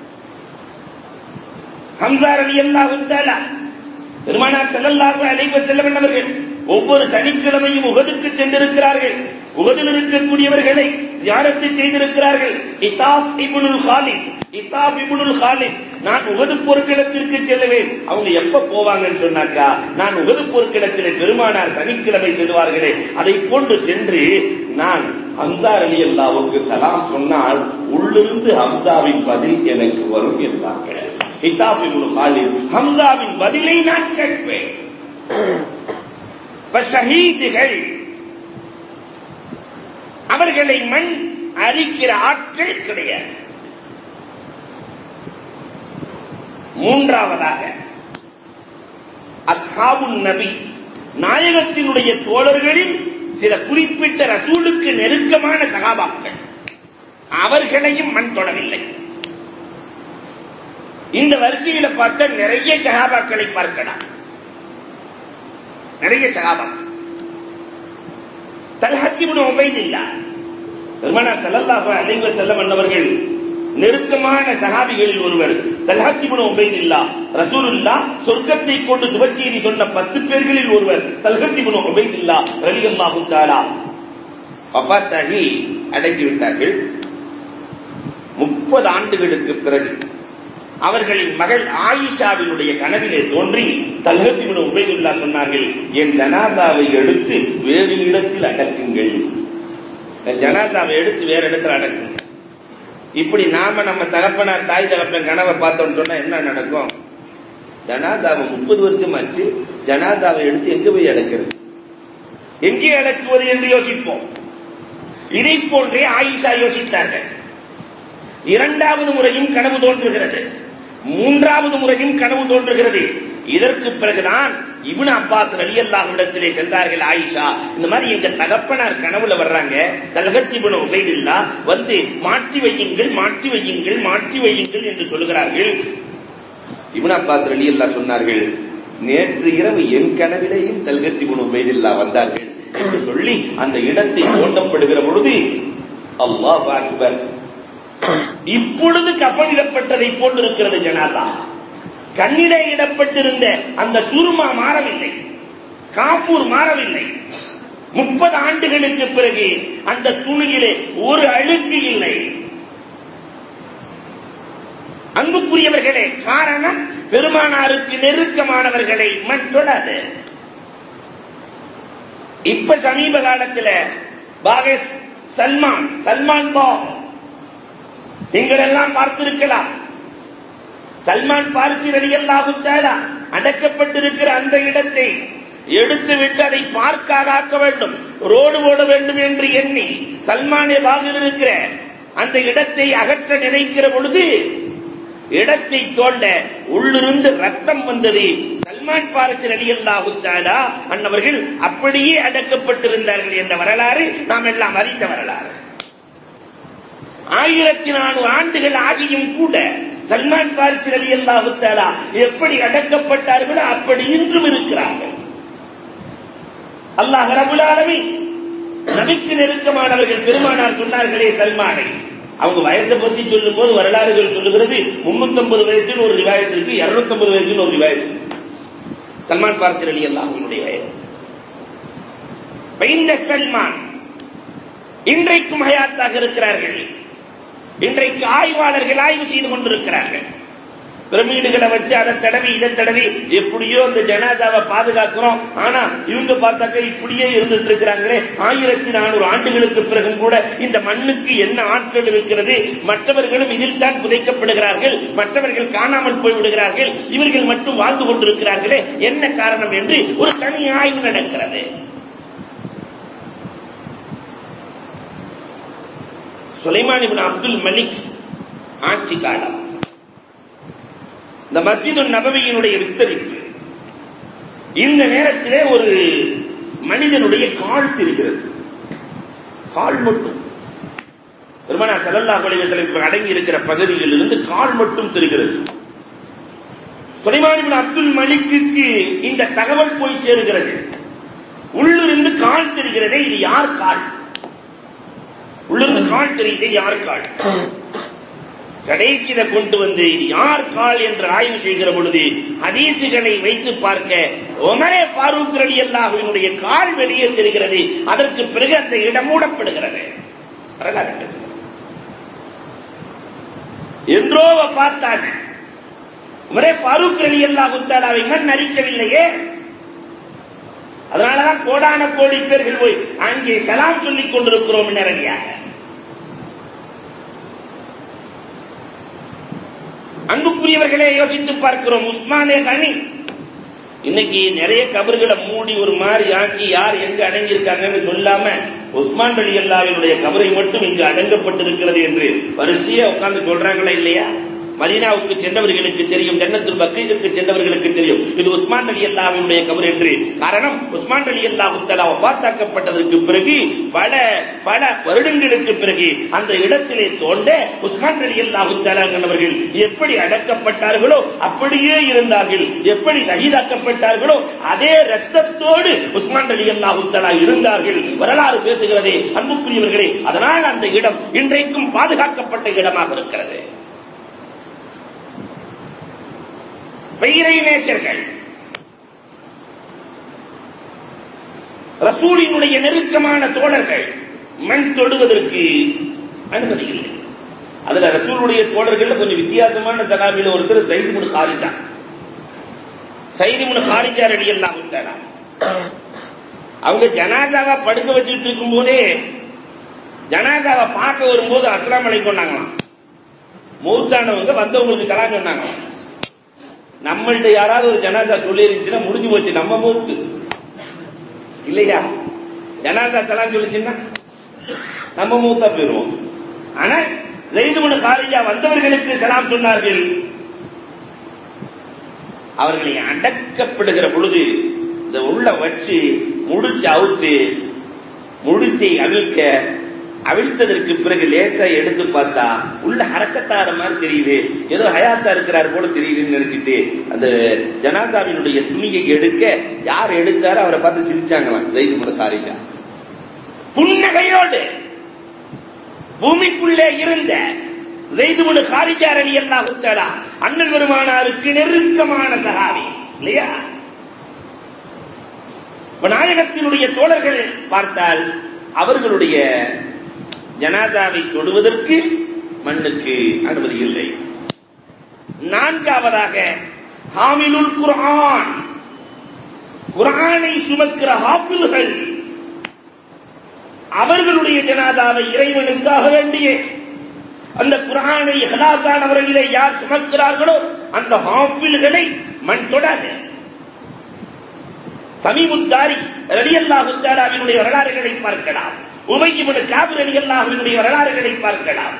ஹம்சார் அலி அல்லாஹு தஆலா பெருமானார் ஸல்லல்லாஹு அலைஹி வஸல்லம் அவர்கள் ஒவ்வொரு சனிக்கிழமையும் உகதுக்கு சென்றிருக்கிறார்கள் உகதில் இருக்கக்கூடியவர்களை ஜியாரத்து செய்திருக்கிறார்கள் இத்தாஃப் இப்னுல் காலித் இத்தாஃப் இப்னுல் காலித் நான் உகது போர்க்களத்திற்கு செல்லுவேன் அவங்க எப்ப போவாங்கன்னு சொன்னாக்கா நான் உகது போர்க்களத்திலே பெருமானார் சனிக்கிழமை செல்வார்களே அதை போன்று சென்று நான் ஹம்சார் அலி அல்லாவுக்கு சலாம் சொன்னால் உள்ளிருந்து ஹம்சாவின் பதில் எனக்கு வரும் என்றார்கள் ஹிதாப் இப்னு காலித் ஹம்சாவின் பதிலை நான் கேட்பேன் இப்ப ஷஹீதுகள் அவர்களை மண் அரிக்கிற ஆற்றல் கிடையாது மூன்றாவதாக அஸ்ஹாபுன் நபி நாயகத்தினுடைய தோழர்களில் சில குறிப்பிட்ட ரசூலுக்கு நெருக்கமான சகாபாக்கள் அவர்களையும் மண் தொடவில்லை இந்த வரிசையில பார்த்த நிறைய சகாபாக்களை பார்க்கலாம் நிறைய சகாபாக்கள் தல்ஹத்திபுன் உபைதில்லா பெருமானார் ஸல்லல்லாஹு அலைஹி வஸல்லம் அன்னவர்கள் நெருக்கமான சஹாபிகளில் ஒருவர் தல்ஹத்திபுன் உபைதில்லா ரசூலுல்லா சொர்க்கத்தை கொண்டு சுபச்செய்தி சொன்ன பத்து பேர்களில் ஒருவர் தல்ஹத்திபுன் உபைதில்லா ரலியல்லாஹு தஆலா வஃபாத்தாகி அடங்கி விட்டார்கள் முப்பது ஆண்டுகளுக்கு பிறகு அவர்களின் மகள் ஆயிஷாவினுடைய கனவிலே தோன்றி தல்ஹத்திபுன் உபைதுல்லா சொன்னார்கள் என் ஜனாதாவை எடுத்து வேறு இடத்தில் அடக்குங்கள் என் ஜனாதாவை எடுத்து வேறு இடத்துல அடக்குங்க இப்படி நாம நம்ம தகப்பனார் தாய் தகப்பன் கனவை பார்த்தோம்னு சொன்னா என்ன நடக்கும் ஜனாதாவை முப்பது வருஷம் ஆச்சு ஜனாதாவை எடுத்து எங்க போய் அடக்கிறது எங்கே அடக்குவது என்று யோசிப்போம் இதை போன்றே ஆயிஷா யோசித்தார்கள் இரண்டாவது முறையும் கனவு தோன்றுகிறது மூன்றாவது முறையும் கனவு தோன்றுகிறது இதற்கு பிறகுதான் இப்னு அப்பாஸ் ரலியல்லாஹு இடத்திலே சென்றார்கள் ஆயிஷா இந்த மாதிரி எங்க தகப்பனார் கனவுல வர்றாங்க தலகத் இப்னு உபைதில்லா வந்து மாற்றி வையுங்கள் மாற்றி வையுங்கள் மாற்றி வையுங்கள் என்று சொல்லுகிறார்கள் இப்னு அப்பாஸ் ரலியல்லாஹு சொன்னார்கள் நேற்று இரவு என் கனவிலேயும் தல்கத் இப்னு உபைதில்லா வந்தார்கள் என்று சொல்லி அந்த இடத்தை தோண்டப்படுகிற பொழுது அல்லாஹ் அக்பர் இப்பொழுது கப்பலிடப்பட்டதை போன்றிருக்கிறது ஜனாதா கண்ணிலே இடப்பட்டிருந்த அந்த சுருமா மாறவில்லை காப்பூர் மாறவில்லை முப்பது ஆண்டுகளுக்கு பிறகு அந்த துணியிலே ஒரு அழுக்கு இல்லை அன்புக்குரியவர்களே காரணம் பெருமானாருக்கு நெருக்கமானவர்களை மண் தொடாது இப்ப சமீப காலத்தில் பாக சல்மான் சல்மான் பாக் நீங்கள் எல்லாம் பார்த்திருக்கலாம் சல்மான் பார்சி ரலியல்லாஹு தஆலா அடக்கப்பட்டிருக்கிற அந்த இடத்தை எடுத்து விட்டு அதை பார்க்காக ஆக்க வேண்டும் ரோடு போட வேண்டும் என்று எண்ணி சல்மானே பாகில் இருக்கிற அந்த இடத்தை அகற்ற நினைக்கிற பொழுது இடத்தை தோண்ட உள்ளிருந்து ரத்தம் வந்தது சல்மான் பாரிசி ரலியல்லாஹு தஆலா அன்னவர்கள் அப்படியே அடக்கப்பட்டிருந்தார்கள் என்ற வரலாறு நாம் எல்லாம் அறிந்த வரலாறு ஆயிரத்தி நானூறு ஆண்டுகள் ஆகியும் கூட சல்மான் பாரிசி அலி அல்லாஹு தாலா எப்படி அடக்கப்பட்டார்களோ அப்படி இன்றும் இருக்கிறார்கள் அல்லாஹ் ரபுல் ஆலமீன் நபிக்கு நெருக்கமானவர்கள் பெருமானார் சொன்னார்களே சல்மானை அவங்க வயசை பத்தி சொல்லும் போது வரலாறுகள் சொல்லுகிறது முன்னூத்தி ஐம்பது வயசுன்னு ஒரு ரிவாயத்து இருக்கு இருநூத்தி ஐம்பது வயசுன்னு ஒரு ரிவாயத்து சல்மான் பாரிசி அலி அல்லாஹுடைய வயது இந்த சல்மான் இன்றைக்கும் ஹயாத்தாக இருக்கிறார்கள் இன்றைக்கு ஆய்வாளர்கள் ஆய்வு செய்து கொண்டிருக்கிறார்கள் பிரமிடுகளை வச்சு அதை தடவி இதை தடவி எப்படியோ அந்த ஜனாதாவை பாதுகாக்கிறோம் ஆனா இவங்க பார்த்தாக்க இப்படியே இருந்துட்டு இருக்கிறாங்களே ஆயிரத்தி நானூறு ஆண்டுகளுக்கு பிறகும் கூட இந்த மண்ணுக்கு என்ன ஆற்றல் இருக்கிறது மற்றவர்களும் இதில் தான் புதைக்கப்படுகிறார்கள் மற்றவர்கள் காணாமல் போய்விடுகிறார்கள் இவர்கள் மட்டும் வாழ்ந்து கொண்டிருக்கிறார்களே என்ன காரணம் என்று ஒரு தனி ஆய்வு நடக்கிறது சுலைமான் இப்னு அப்துல் மலிக் ஆட்சி காலம் இந்த மஸ்ஜிது நபவியினுடைய விஸ்தரிப்பு இந்த நேரத்திலே ஒரு மனிதனுடைய கால் தெரிகிறது கால் மட்டும் பெருமானா ஸல்லல்லாஹு அலைஹி வஸல்லம் அடங்கி இருக்கிற பகுதியில் இருந்து கால் மட்டும் தெரிகிறது சுலைமான் இப்னு அப்துல் மலிக்குக்கு இந்த தகவல் போய் சேருகிறது உள்ளிருந்து கால் தெரிகிறதே இது யார் கால் உள்ளிருந்து கால் தெரியுதே யார் கால் கடைசியில கொண்டு வந்து இது யார் கால் என்று ஆய்வு செய்கிற பொழுது ஹதீசுகளை வைத்து பார்க்க ஒமரே ஃபாரூக் அலி அல்லாஹுவினுடைய கால் வெளியே தெரிகிறது அதற்கு பிறகு அந்த இடம் மூடப்படுகிறது வரலாறு பேசுகிறேன். என்றோ பார்த்தாங்க உமரே ஃபாரூக் அலி அல்லாஹு தாலாவை மண் அரிக்கவில்லையே அதனாலதான் கோடான கோடி பேர்கள் போய் அங்கே சலாம் சொல்லிக் கொண்டிருக்கிறோம் நேரடியாக அன்புக்குரியவர்களே யோசித்து பார்க்கிறோம் உஸ்மானே கனி இன்னைக்கு நிறைய கபர்களை மூடி ஒரு மாதிரி ஆக்கி யார் எங்க அடங்கியிருக்காங்கன்னு சொல்லாம உஸ்மான் அலி அல்லாவினுடைய கபரை மட்டும் இங்கு அடங்கப்பட்டிருக்கிறது என்று வரிசையா உட்கார்ந்து சொல்றாங்களா இல்லையா மதீனாவுக்கு சென்றவர்களுக்கு தெரியும் ஜன்னத்துல் பக்கீருக்கு சென்றவர்களுக்கு தெரியும் இது உஸ்மான் அலி அல்லாவினுடைய கபர் என்று காரணம் உஸ்மான் அலி அல்லாஹு தலா வபாத்தாக்கப்பட்டதற்கு பிறகு பல பல வருடங்களுக்கு பிறகு அந்த இடத்திலே தோண்ட உஸ்மான் அலி அல்லாஹு தலாங்கிறவர்கள் எப்படி அடக்கப்பட்டார்களோ அப்படியே இருந்தார்கள் எப்படி சகிதாக்கப்பட்டார்களோ அதே ரத்தத்தோடு உஸ்மான் அலி அல்லாஹு தலா இருந்தார்கள் வரலாறு பேசுகிறதே அன்புக்குரியவர்களே அதனால் அந்த இடம் இன்றைக்கும் பாதுகாக்கப்பட்ட இடமாக இருக்கிறது பெயரை நேசர்கள் ரசூலினுடைய நெருக்கமான தோழர்கள் மண் தொடுவதற்கு அனுமதி இல்லை அதுல ரசூலுடைய தோழர்கள் கொஞ்சம் வித்தியாசமான சகாபில ஒருத்தர் சைது முன் ஹாரிஜா சைது முன் ஹாரிஜா ரெடி எல்லாம் விட்டாரா அவங்க ஜனாதாவா படுக்க வச்சுட்டு இருக்கும் போதே ஜனாதாவை பார்க்க வரும்போது அஸ்லாம் அலைக்கும் சொன்னாங்களாம் மூத்தானவங்க வந்தவங்களுக்கு சலாம் சொன்னாங்க நம்மள்ட்ட யாராவது ஒரு ஜனாதா சொல்லி இருந்துச்சுன்னா முடிஞ்சு போச்சு நம்ம மூத்து இல்லையா ஜனாதா சலாம் சொல்லிச்சுன்னா நம்ம மூத்தா போயிருவோம் ஆனா ஜெயிதுமனு காலிஜா வந்தவர்களுக்கு சலாம் சொன்னார்கள் அவர்களை அடக்கப்படுகிற பொழுது இந்த உள்ள வச்சு முடிச்சு அவுத்து முடிச்சை அவிழ்க்க அவிழ்த்ததற்கு பிறகு லேசா எடுத்து பார்த்தா உள்ள ஹரக்கத்தார மாதிரி தெரியுது ஏதோ ஹயாத்தா இருக்கிறார் போல தெரியுதுன்னு நினைச்சிட்டு அந்த ஜனாசாவினுடைய துணியை எடுக்க யார் எடுத்தாரோ அவரை பார்த்து சிரிச்சாங்களாம் ஜெயிது முட காரிஜா புன்னகையோடு பூமிக்குள்ளே இருந்த ஜெய்துமுனு காரிஜார் அலி அல்லா குத்தலா அண்ணல் பெருமானாருக்கு நெருக்கமான சகாவி இல்லையா நாயகத்தினுடைய தோழர்கள் பார்த்தால் அவர்களுடைய ஜனாதாவை தொடுவதற்கு மண்ணுக்கு அனுமதி இல்லை நான்காவதாக ஹாமிலுல் குர்ஆன் குர்ஆனை சுமக்கிற ஹாஃபில்கள் அவர்களுடைய ஜனாதாவை இறைவனுக்காக வேண்டியே அந்த குரானை ஹலாசானவர்களிலே யார் சுமக்கிறார்களோ அந்த ஹாஃபில்களை மண் தொடாது தமிமுத்தாரி ரலியல்லாஹு தாலாவினுடைய வரலாறுகளை பார்க்கலாம் உமையிபுன காபிர் ரலியல்லாஹுவினுடைய வரலாறுகளை பார்க்கலாம்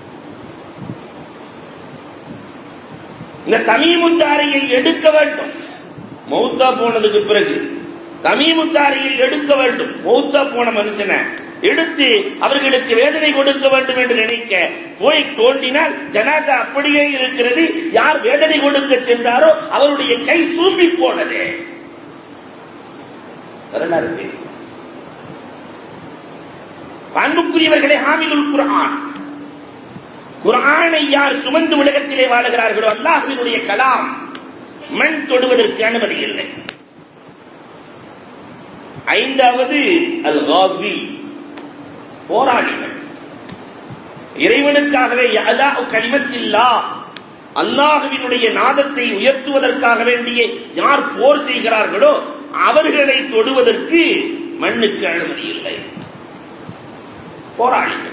இந்த தமிமுத்தாரியை எடுக்க வேண்டும் மௌத்தா போனதுக்கு பிறகு தமிமுத்தாரியை எடுக்க வேண்டும் மௌத்தா போன மனுஷனை எடுத்து அவர்களுக்கு வேதனை கொடுக்க வேண்டும் என்று நினைக்க போய் தோண்டினால் ஜனாதா அப்படியே இருக்கிறது யார் வேதனை கொடுக்க சென்றாரோ அவருடைய கை சூம்பி போனது வரலாறு பேச அன்புக்குரியவர்களே ஹாமிதுல் குர்ஆன் குர்ஆனை யார் சுமந்து உலகத்திலே வாழுகிறார்களோ அல்லாஹ்வினுடைய கலாம் மண் தொடுவதற்கு அனுமதி இல்லை ஐந்தாவது அல் காசி போராளிகள் இறைவனுக்காகவே அலா கலிமத்தில்லா அல்லாஹுவினுடைய நாதத்தை உயர்த்துவதற்காக வேண்டிய யார் போர் செய்கிறார்களோ அவர்களை தொடுவதற்கு மண்ணுக்கு அனுமதி இல்லை போராளிகள்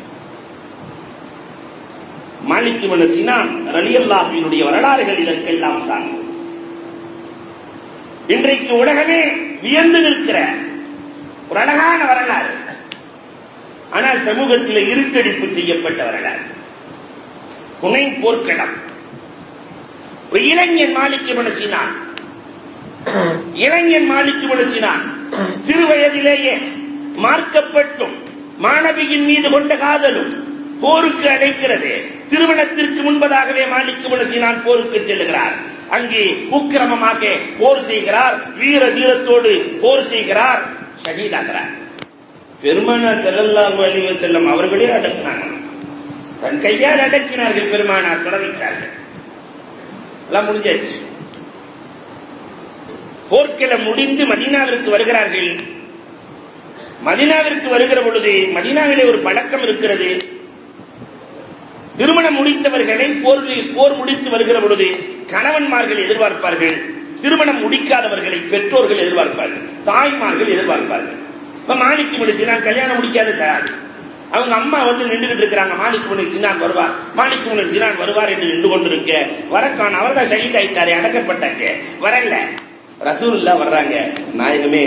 மாலிக் இப்னு சினான் ரலியல்லாஹுவினுடைய வரலாறுகள் இதற்கெல்லாம் சார்ந்தது இன்றைக்கு உலகமே வியந்து நிற்கிற ஒரு அழகான வரலாறு ஆனால் சமூகத்தில் இருட்டடிப்பு செய்யப்பட்ட வரலாறு புனை போர்க்களம் ஒரு இளைஞன் மாலிக் இப்னு சினான் இளைஞன் மாலிக் இப்னு சினான் சிறு வயதிலேயே மார்க்கப்பட்டும் மாணவியின் மீது கொண்ட காதலும் போருக்கு அழைக்கிறது திருமணத்திற்கு முன்பதாகவே மாலிக் இப்னு சினான் போருக்கு செல்லுகிறார் அங்கே உக்கிரமமாக போர் செய்கிறார் வீர தீரத்தோடு போர் செய்கிறார் ஷஹீதாகிறார் பெருமானார் செல்லல்லாஹு அலைஹி வஸல்லம் அவர்களே அடக்கினாங்க தன் கையால் அடக்கினார்கள் பெருமானார் தொடர்ந்தார்கள் எல்லாம் முடிஞ்சாச்சு போர்க்களம் முடிந்து மதீனாவிற்கு வருகிறார்கள் மதீனாவிற்கு வருகிற பொழுது மதீனாவிலே ஒரு பழக்கம் இருக்கிறது திருமணம் முடித்தவர்களை போர் போர் முடித்து வருகிற பொழுது கணவன்மார்கள் எதிர்பார்ப்பார்கள் திருமணம் முடிக்காதவர்களை பெற்றோர்கள் எதிர்பார்ப்பார்கள் தாய்மார்கள் எதிர்பார்ப்பார்கள் இப்ப மாணிக்கு முடிச்சு நான் கல்யாணம் முடிக்காத சார் அவங்க அம்மா வந்து நின்றுகிட்டு இருக்கிறாங்க மாணிக்கு முனை சின்னான் வருவார் மாணிக்கு முனை சினான் வருவார் என்று நின்று கொண்டிருக்க வரக்கான் அவர் தான் ஷஹீத் ஆயிட்டாரு அடக்கப்பட்டாச்சு வரல ரசூல்லா வர்றாங்க நாயகமே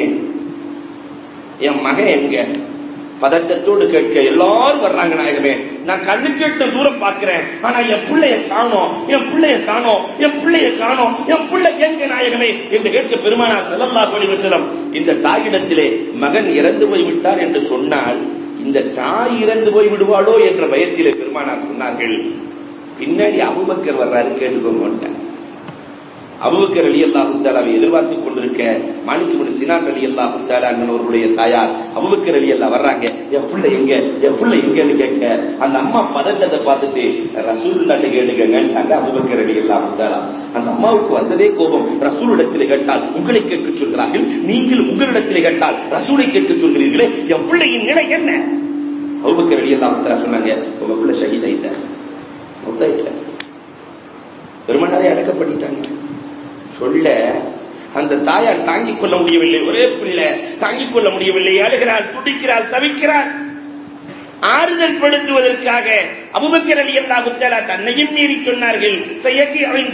என் மகன் எங்க பதட்டத்தோடு கேட்க எல்லாரும் வர்றாங்க நாயகமே நான் கண்ணு கேட்ட தூரம் பார்க்கிறேன் ஆனா என் பிள்ளைய காணோம் என் பிள்ளைய காணோம் என் பிள்ளைய காணோம் என் பிள்ளை எங்க நாயகமே என்று கேட்க பெருமானார் ஸல்லல்லாஹு அலைஹி வஸல்லம் இந்த தாயிடத்திலே மகன் இறந்து போய் விட்டார் என்று சொன்னால் இந்த தாய் இறந்து போய் விடுவாளோ என்ற பயத்திலே பெருமானார் சொன்னார்கள் பின்னாடி அபுபக்கர் வர்றாரு கேட்டுக்கோங்க அபுபக்கர் அலி அல்லாஹு தாலாவை எதிர்பார்த்துக் கொண்டிருக்க மாணிக்கமணி சினான் அலி அல்லாஹு தாலா அவர்களுடைய தாயார் அபுபக்கர் அலி அல்லா வர்றாங்க என் பிள்ளை எங்க என் பிள்ளை எங்கன்னு கேட்க அந்த அம்மா பதட்டத்தை பார்த்துட்டு ரசூல்லாட்ட கேட்டுக்கங்கன்ட்டாங்க அபுபக்கர் அலி அல்லாஹு தாலா அந்த அம்மாவுக்கு வந்ததே கோபம் ரசூலிடத்தில் கேட்டால் உங்களை கேட்க சொல்கிறார்கள் நீங்கள் உங்களிடத்தில் கேட்டால் ரசூலை கேட்க சொல்கிறீர்களே என் பிள்ளையின் நிலை என்ன அபுபக்கர் அலி அல்லாஹு தாலா சொன்னாங்க உங்க பிள்ளை ஷஹீதாயிட்ட மொத்தாயிட்ட பெருமனாரை அடக்கப்பட்டுட்டாங்க சொல்ல அந்த தாயால் தாங்கிக் கொள்ள முடியவில்லை ஒரே பிள்ளை தாங்கிக் கொள்ள முடியவில்லை அழுகிறாள் துடிக்கிறாள் தவிக்கிறாள் ஆறுதல் படுத்துவதற்காக அபுபக்கர் அலி அல்லாஹு தஆலா தன்னையும் மீறி சொன்னார்கள் செய்யச்சி அவன்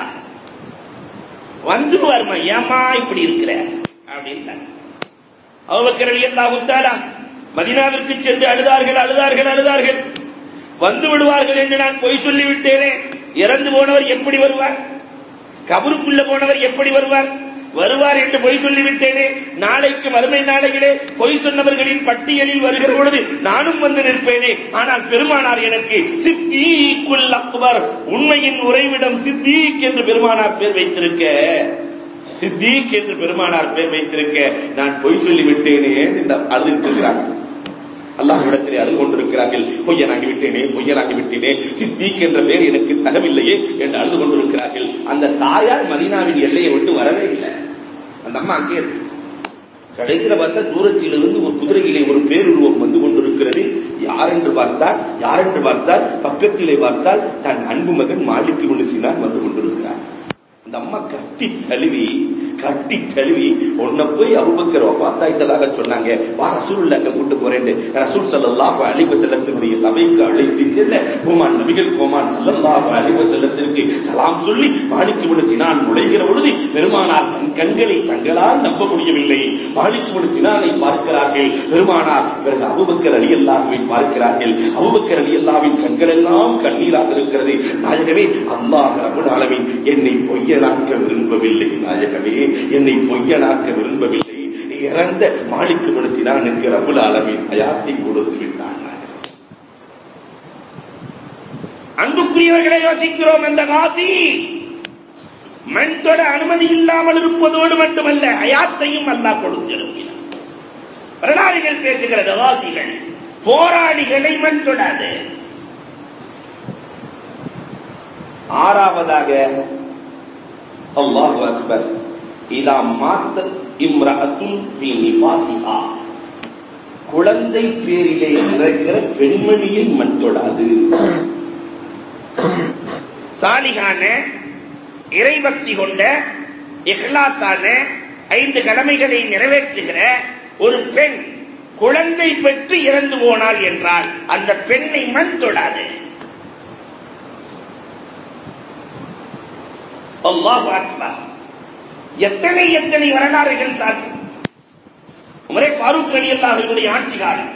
வந்துருவார்மா ஏமா இப்படி இருக்கிற அப்படின்ட்டாங்க அபுபக்கர் அலி அல்லாஹு தஆலா மதீனாவிற்கு சென்று அழுதார்கள் அழுதார்கள் அழுதார்கள் வந்து விடுவார்கள் என்று நான் பொய் சொல்லிவிட்டேனே இறந்து போனவர் எப்படி வருவார் கபருக்குள்ள போனவர் எப்படி வருவார் வருவார் என்று பொய் சொல்லிவிட்டேனே நாளைக்கு மறுமை நாளையிலே பொய் சொன்னவர்களின் பட்டியலில் வருகிற பொழுது நானும் வந்து நிற்பேனே ஆனால் பெருமானார் எனக்கு சித்தீக்குல் அக்பர் உண்மையின் உறைவிடம் சித்தீக் என்று பெருமானார் பேர் வைத்திருக்க சித்தீக் என்று பெருமானார் பேர் வைத்திருக்க நான் பொய் சொல்லிவிட்டேனே என்று அழுதிருக்கிறாங்க அல்லாஹ்விடத்திலே அழுது கொண்டிருக்கிறார்கள் பொய்யனாகி விட்டேனே பொய்யனாகி விட்டேனே சித்திக் என்ற பெயர் எனக்கு தகவில்லையே என்று அழுது கொண்டிருக்கிறார்கள் அந்த தாயார் மதீனாவின் எல்லையை விட்டு வரவே இல்லை அந்த அம்மா அங்கே இருக்கு கடைசியில பார்த்தா தூரத்திலிருந்து ஒரு குதிரையிலே ஒரு பேருருவம் வந்து கொண்டிருக்கிறது யார் என்று பார்த்தால் யார் என்று பார்த்தால் பக்கத்திலே பார்த்தால் தன் அன்பு மகன் மாலிக்கு முழுசினான் வந்து கொண்டிருக்கிறார் அந்த அம்மா கட்டி தழுவி கட்டி தழுவி உன்னை போய் அபுபக்கர் வஃபாத்தாயிட்டதாக சொன்னாங்க வா ரசூல் அங்க கூட்டு போறேன் ரசூல் ஸல்லல்லாஹு அலைஹி வஸல்லத்தினுடைய சபைக்கு அழைத்து செல்ல கோமான் நபிகள் கோமான் ஸல்லல்லாஹு அலைஹி வஸல்லத்திற்கு சலாம் சொல்லி மாலிக் இப்னு சினான் நுழைகிற பொழுது பெருமானார் தன் கண்களை தங்களால் நம்ப முடியவில்லை மாலிக் இப்னு சினானை பார்க்கிறார்கள் பெருமானார் பிறகு அபுபக்கர் ரலியல்லாஹுவை பார்க்கிறார்கள் அபுபக்கர் ரலியல்லாஹுவின் கண்கள் எல்லாம் கண்ணீராக இருக்கிறது நாயகமே அல்லாஹ் ரப்பல் ஆலமீன் என்னை பொய்யனாக்க விரும்பவில்லை நாயகமே என்னை பொய்யனாக்க விரும்பவில்லை இறந்த மாலிக்கு மனுசினானுக்கு ரபுல் ஆலமின் ஹயாத்தை கொடுத்து விட்டான் அன்புக்குரியவர்களை யோசிக்கிறோம் அந்த காசி மண் தொட அனுமதி இல்லாமல் இருப்பதோடு மட்டுமல்ல ஹயாத்தையும் அல்லாஹ் கொடுத்திருக்கிறார் வரலாறுகள் பேசுகிறது வாசிகள் போராளிகளை மண் தொடாது ஆறாவதாக அல்லாஹ் அக்பர் இதா மாத்த இம்ரஅத்துன் ஃபீ நிஃபாசிஹா குழந்தை பேரிலே இருக்கிற பெண்மணியை மண் தொடாது சாலிகான இறைபக்தி கொண்ட இஹ்லாஸான ஐந்து கடமைகளை நிறைவேற்றுகிற ஒரு பெண் குழந்தை பெற்று இறந்து போனாள் என்றால் அந்த பெண்ணை மண் தொடாது அல்லாஹ் அக்பர் எத்தனை எத்தனை வரலாறுகள் தான் உமரே ஃபாரூக் அலி அல்லாஹுடைய ஆட்சி காலம்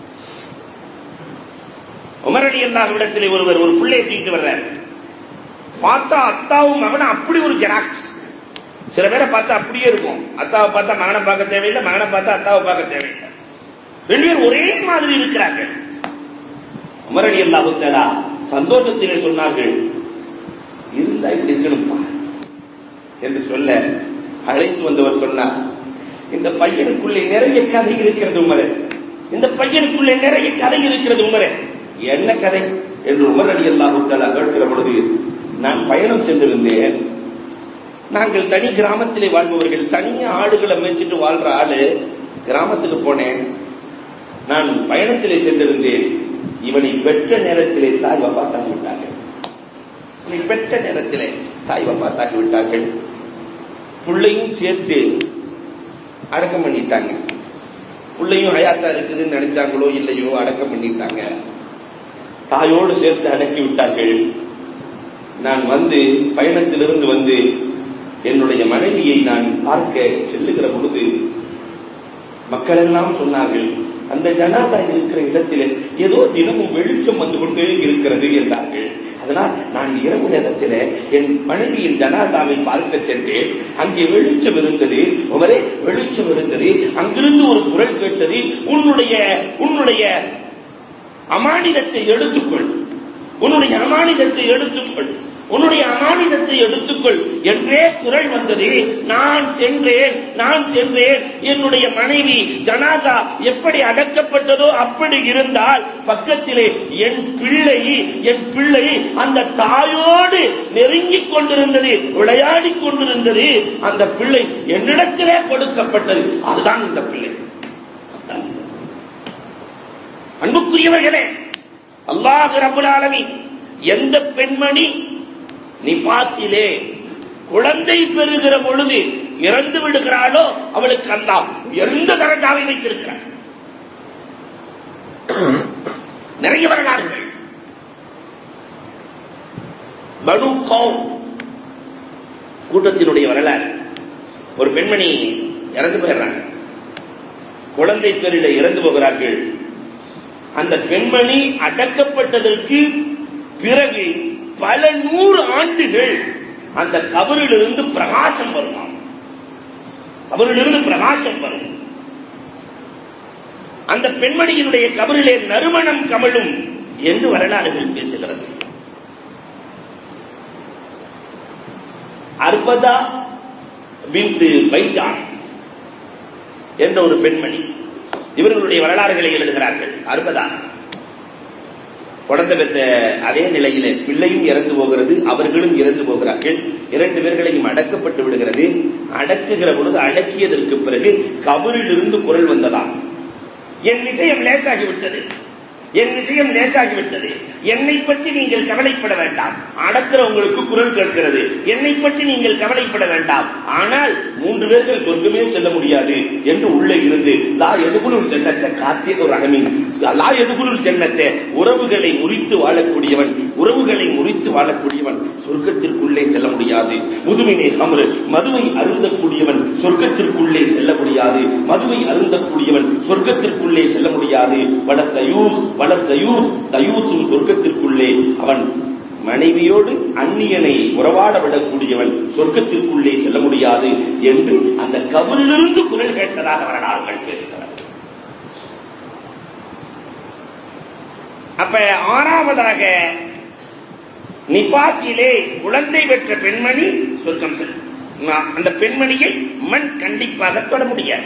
உமர் அலி அல்லாஹ்விடத்திலே ஒருவர் ஒரு பிள்ளையை தூக்கிட்டு வர்றார் பார்த்தா அத்தாவும் மகனும் அப்படி ஒரு ஜெராக்ஸ் சில பேரை பார்த்தா அப்படியே இருக்கும் அத்தாவை பார்த்தா மகனை பார்க்க தேவையில்லை மகனை பார்த்தா அத்தாவை பார்க்க தேவையில்லை ரெண்டு பேர் ஒரே மாதிரி இருக்கிறார்கள் உமர் அலி அல்லாஹு சந்தோஷத்திலே சொன்னார்கள் இருந்தா இப்படி இருக்கணும்ப்பா என்று சொல்ல அழைத்து வந்தவர் சொன்னார் இந்த பையனுக்குள்ளே நிறைய கதை இருக்கிறது உமரே இந்த பையனுக்குள்ளே நிறைய கதை இருக்கிறது உமரே என்ன கதை என்று உமர் அலி அல்லாஹு தாலா கேட்கிற பொழுது நான் பயணம் சென்றிருந்தேன் நாங்கள் தனி கிராமத்திலே வாழ்பவர்கள் தனியா ஆடுகளை மேய்ச்சிட்டு வாழ்ற ஆளு கிராமத்துக்கு போனேன் நான் பயணத்திலே சென்றிருந்தேன் இவனை பெற்ற நேரத்திலே தாய் வபாத்தாகி விட்டார்கள் இவனை பெற்ற நேரத்திலே தாய் வபாத்தாகி விட்டார்கள் புள்ளையும் சேர்த்து அடக்கம் பண்ணிட்டாங்க புள்ளையும் ஹயாத்தா இருக்குதுன்னு நினைச்சாங்களோ இல்லையோ அடக்கம் பண்ணிட்டாங்க தாயோடு சேர்த்து அடக்கி விட்டார்கள் நான் வந்து பயணத்திலிருந்து வந்து என்னுடைய மனைவியை நான் பார்க்க செல்லுகிற பொழுது மக்கள் எல்லாம் சொன்னார்கள் அந்த ஜனாதா இருக்கிற இடத்திலே ஏதோ தினமும் வெளிச்சம் வந்து கொண்டே இருக்கிறது என்றார்கள் அதனால் நான் இரவு நேரத்தில் என் மனைவியின் ஜனாதாவை பார்க்க சென்றேன் அங்கே வெளிச்சம் இருந்தது அவரே வெளிச்சம் இருந்தது அங்கிருந்து ஒரு குரல் கேட்டது உன்னுடைய உன்னுடைய அமானிதத்தை எடுத்துக்கொள் உன்னுடைய அமானிதத்தை எடுத்துக்கொள் உன்னுடைய அமானிதத்தை எடுத்துக்கொள் என்றே குரல் வந்தது நான் சென்றேன் நான் சென்றேன் என்னுடைய மனைவி ஜனாதா எப்படி அடக்கப்பட்டதோ அப்படி இருந்தால் பக்கத்திலே என் பிள்ளை என் பிள்ளை அந்த தாயோடு நெருங்கிக் கொண்டிருந்தது விளையாடிக் கொண்டிருந்தது அந்த பிள்ளை என்னிடத்திலே கொடுக்கப்பட்டது அதுதான் இந்த பிள்ளை அதுதான் இந்த அன்புக்குரியவர்களே அல்லாஹ் ரபுல் ஆலமீன் எந்த பெண்மணி நிபாசிலே குழந்தை பெறுகிற பொழுது இறந்து விடுகிறாளோ அவளுக்கு அல்லாஹ் உயர்ந்த தரஜாவை வைத்திருக்கிறார் நிறைய வரலாறுகள் பனு கௌம் கூட்டத்தினுடைய வரலாறு ஒரு பெண்மணி இறந்து போயிடுறாங்க குழந்தை பேரில இறந்து போகிறார்கள் அந்த பெண்மணி அடக்கப்பட்டதற்கு பிறகு பல நூறு ஆண்டுகள் அந்த கபரிலிருந்து பிரகாசம் வருமாம் கபரிலிருந்து பிரகாசம் வரும் அந்த பெண்மணியினுடைய கபரிலே நறுமணம் கமழும் என்று வரலாறுகள் பேசுகிறது அர்பதா பிந்து பைஜான் என்ற ஒரு பெண்மணி இவர்களுடைய வரலாறுகளை எழுதுகிறார்கள் அறுபதா குழந்தை பெற்ற அதே நிலையில பிள்ளையும் இறந்து போகிறது அவர்களும் இறந்து போகிறார்கள் இரண்டு பேர்களையும் அடக்கப்பட்டு விடுகிறது அடக்குகிற பொழுது அடக்கியதற்கு பிறகு கபரிலிருந்து குரல் வந்ததா என் விஷயம் லேசாகிவிட்டது என் விஷயம் லேசாகிவிட்டது என்னை பற்றி நீங்கள் கவலைப்பட வேண்டாம் அடக்கிறவங்களுக்கு குரல் கேட்கிறது என்னை பற்றி நீங்கள் கவலைப்பட வேண்டாம் ஆனால் மூன்று பேர்கள் சொர்க்கமே செல்ல முடியாது என்று உள்ளே இருந்து லா எதுகுலுள் ஜன்னத்தை காத்திய ஒரு அகமின் லா எதுகுலுள் ஜன்னத்தை உறவுகளை முறித்து வாழக்கூடியவன் உறவுகளை முறித்து வாழக்கூடியவன் சொர்க்கத்திற்குள்ளே செல்ல முடியாது முதுவினை சமரு மதுவை அருந்தக்கூடியவன் சொர்க்கத்திற்குள்ளே செல்ல முடியாது மதுவை அருந்தக்கூடியவன் சொர்க்கத்திற்குள்ளே செல்ல முடியாது வட தயூஸ் வட தயூஸ் தயூசும் சொர்க்கத்திற்குள்ளே அவன் மனைவியோடு அந்நியனை உறவாட விடக்கூடியவன் சொர்க்கத்திற்குள்ளே செல்ல முடியாது என்று அந்த கபரிலிருந்து குரல் கேட்டதாக வரலாறுகள் பேசுகிறார் அப்ப ஆறாவதாக நிபாசிலே குழந்தை பெற்ற பெண்மணி சொர்க்கம் செல்லும் அந்த பெண்மணியை மண் கண்டிப்பாக தொட முடியாது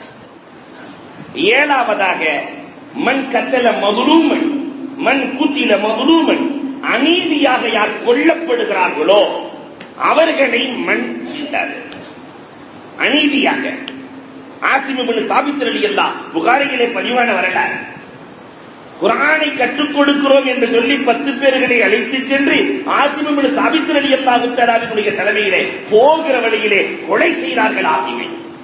ஏழாவதாக மண் கத்தல மதுலூமன் மண் குத்தில மதுலூமன் அநீதியாக யார் கொல்லப்படுகிறார்களோ அவர்களை மண் சீண்டாது அநீதியாக ஆசிமிபின் சாபித்திரலி அல்லா புகாரியிலே பதிவான வரலாறு குரானை கற்றுக் கொடுக்கிறோம் என்று சொல்லி பத்து பேர்களை அழைத்துச் சென்று ஆசிமின் சாபித்திர அலி அல்லாஹுத்தலாவினுடைய தலைமையிலே போகிற வழியிலே கொலை செய்தார்கள் ஆசிமை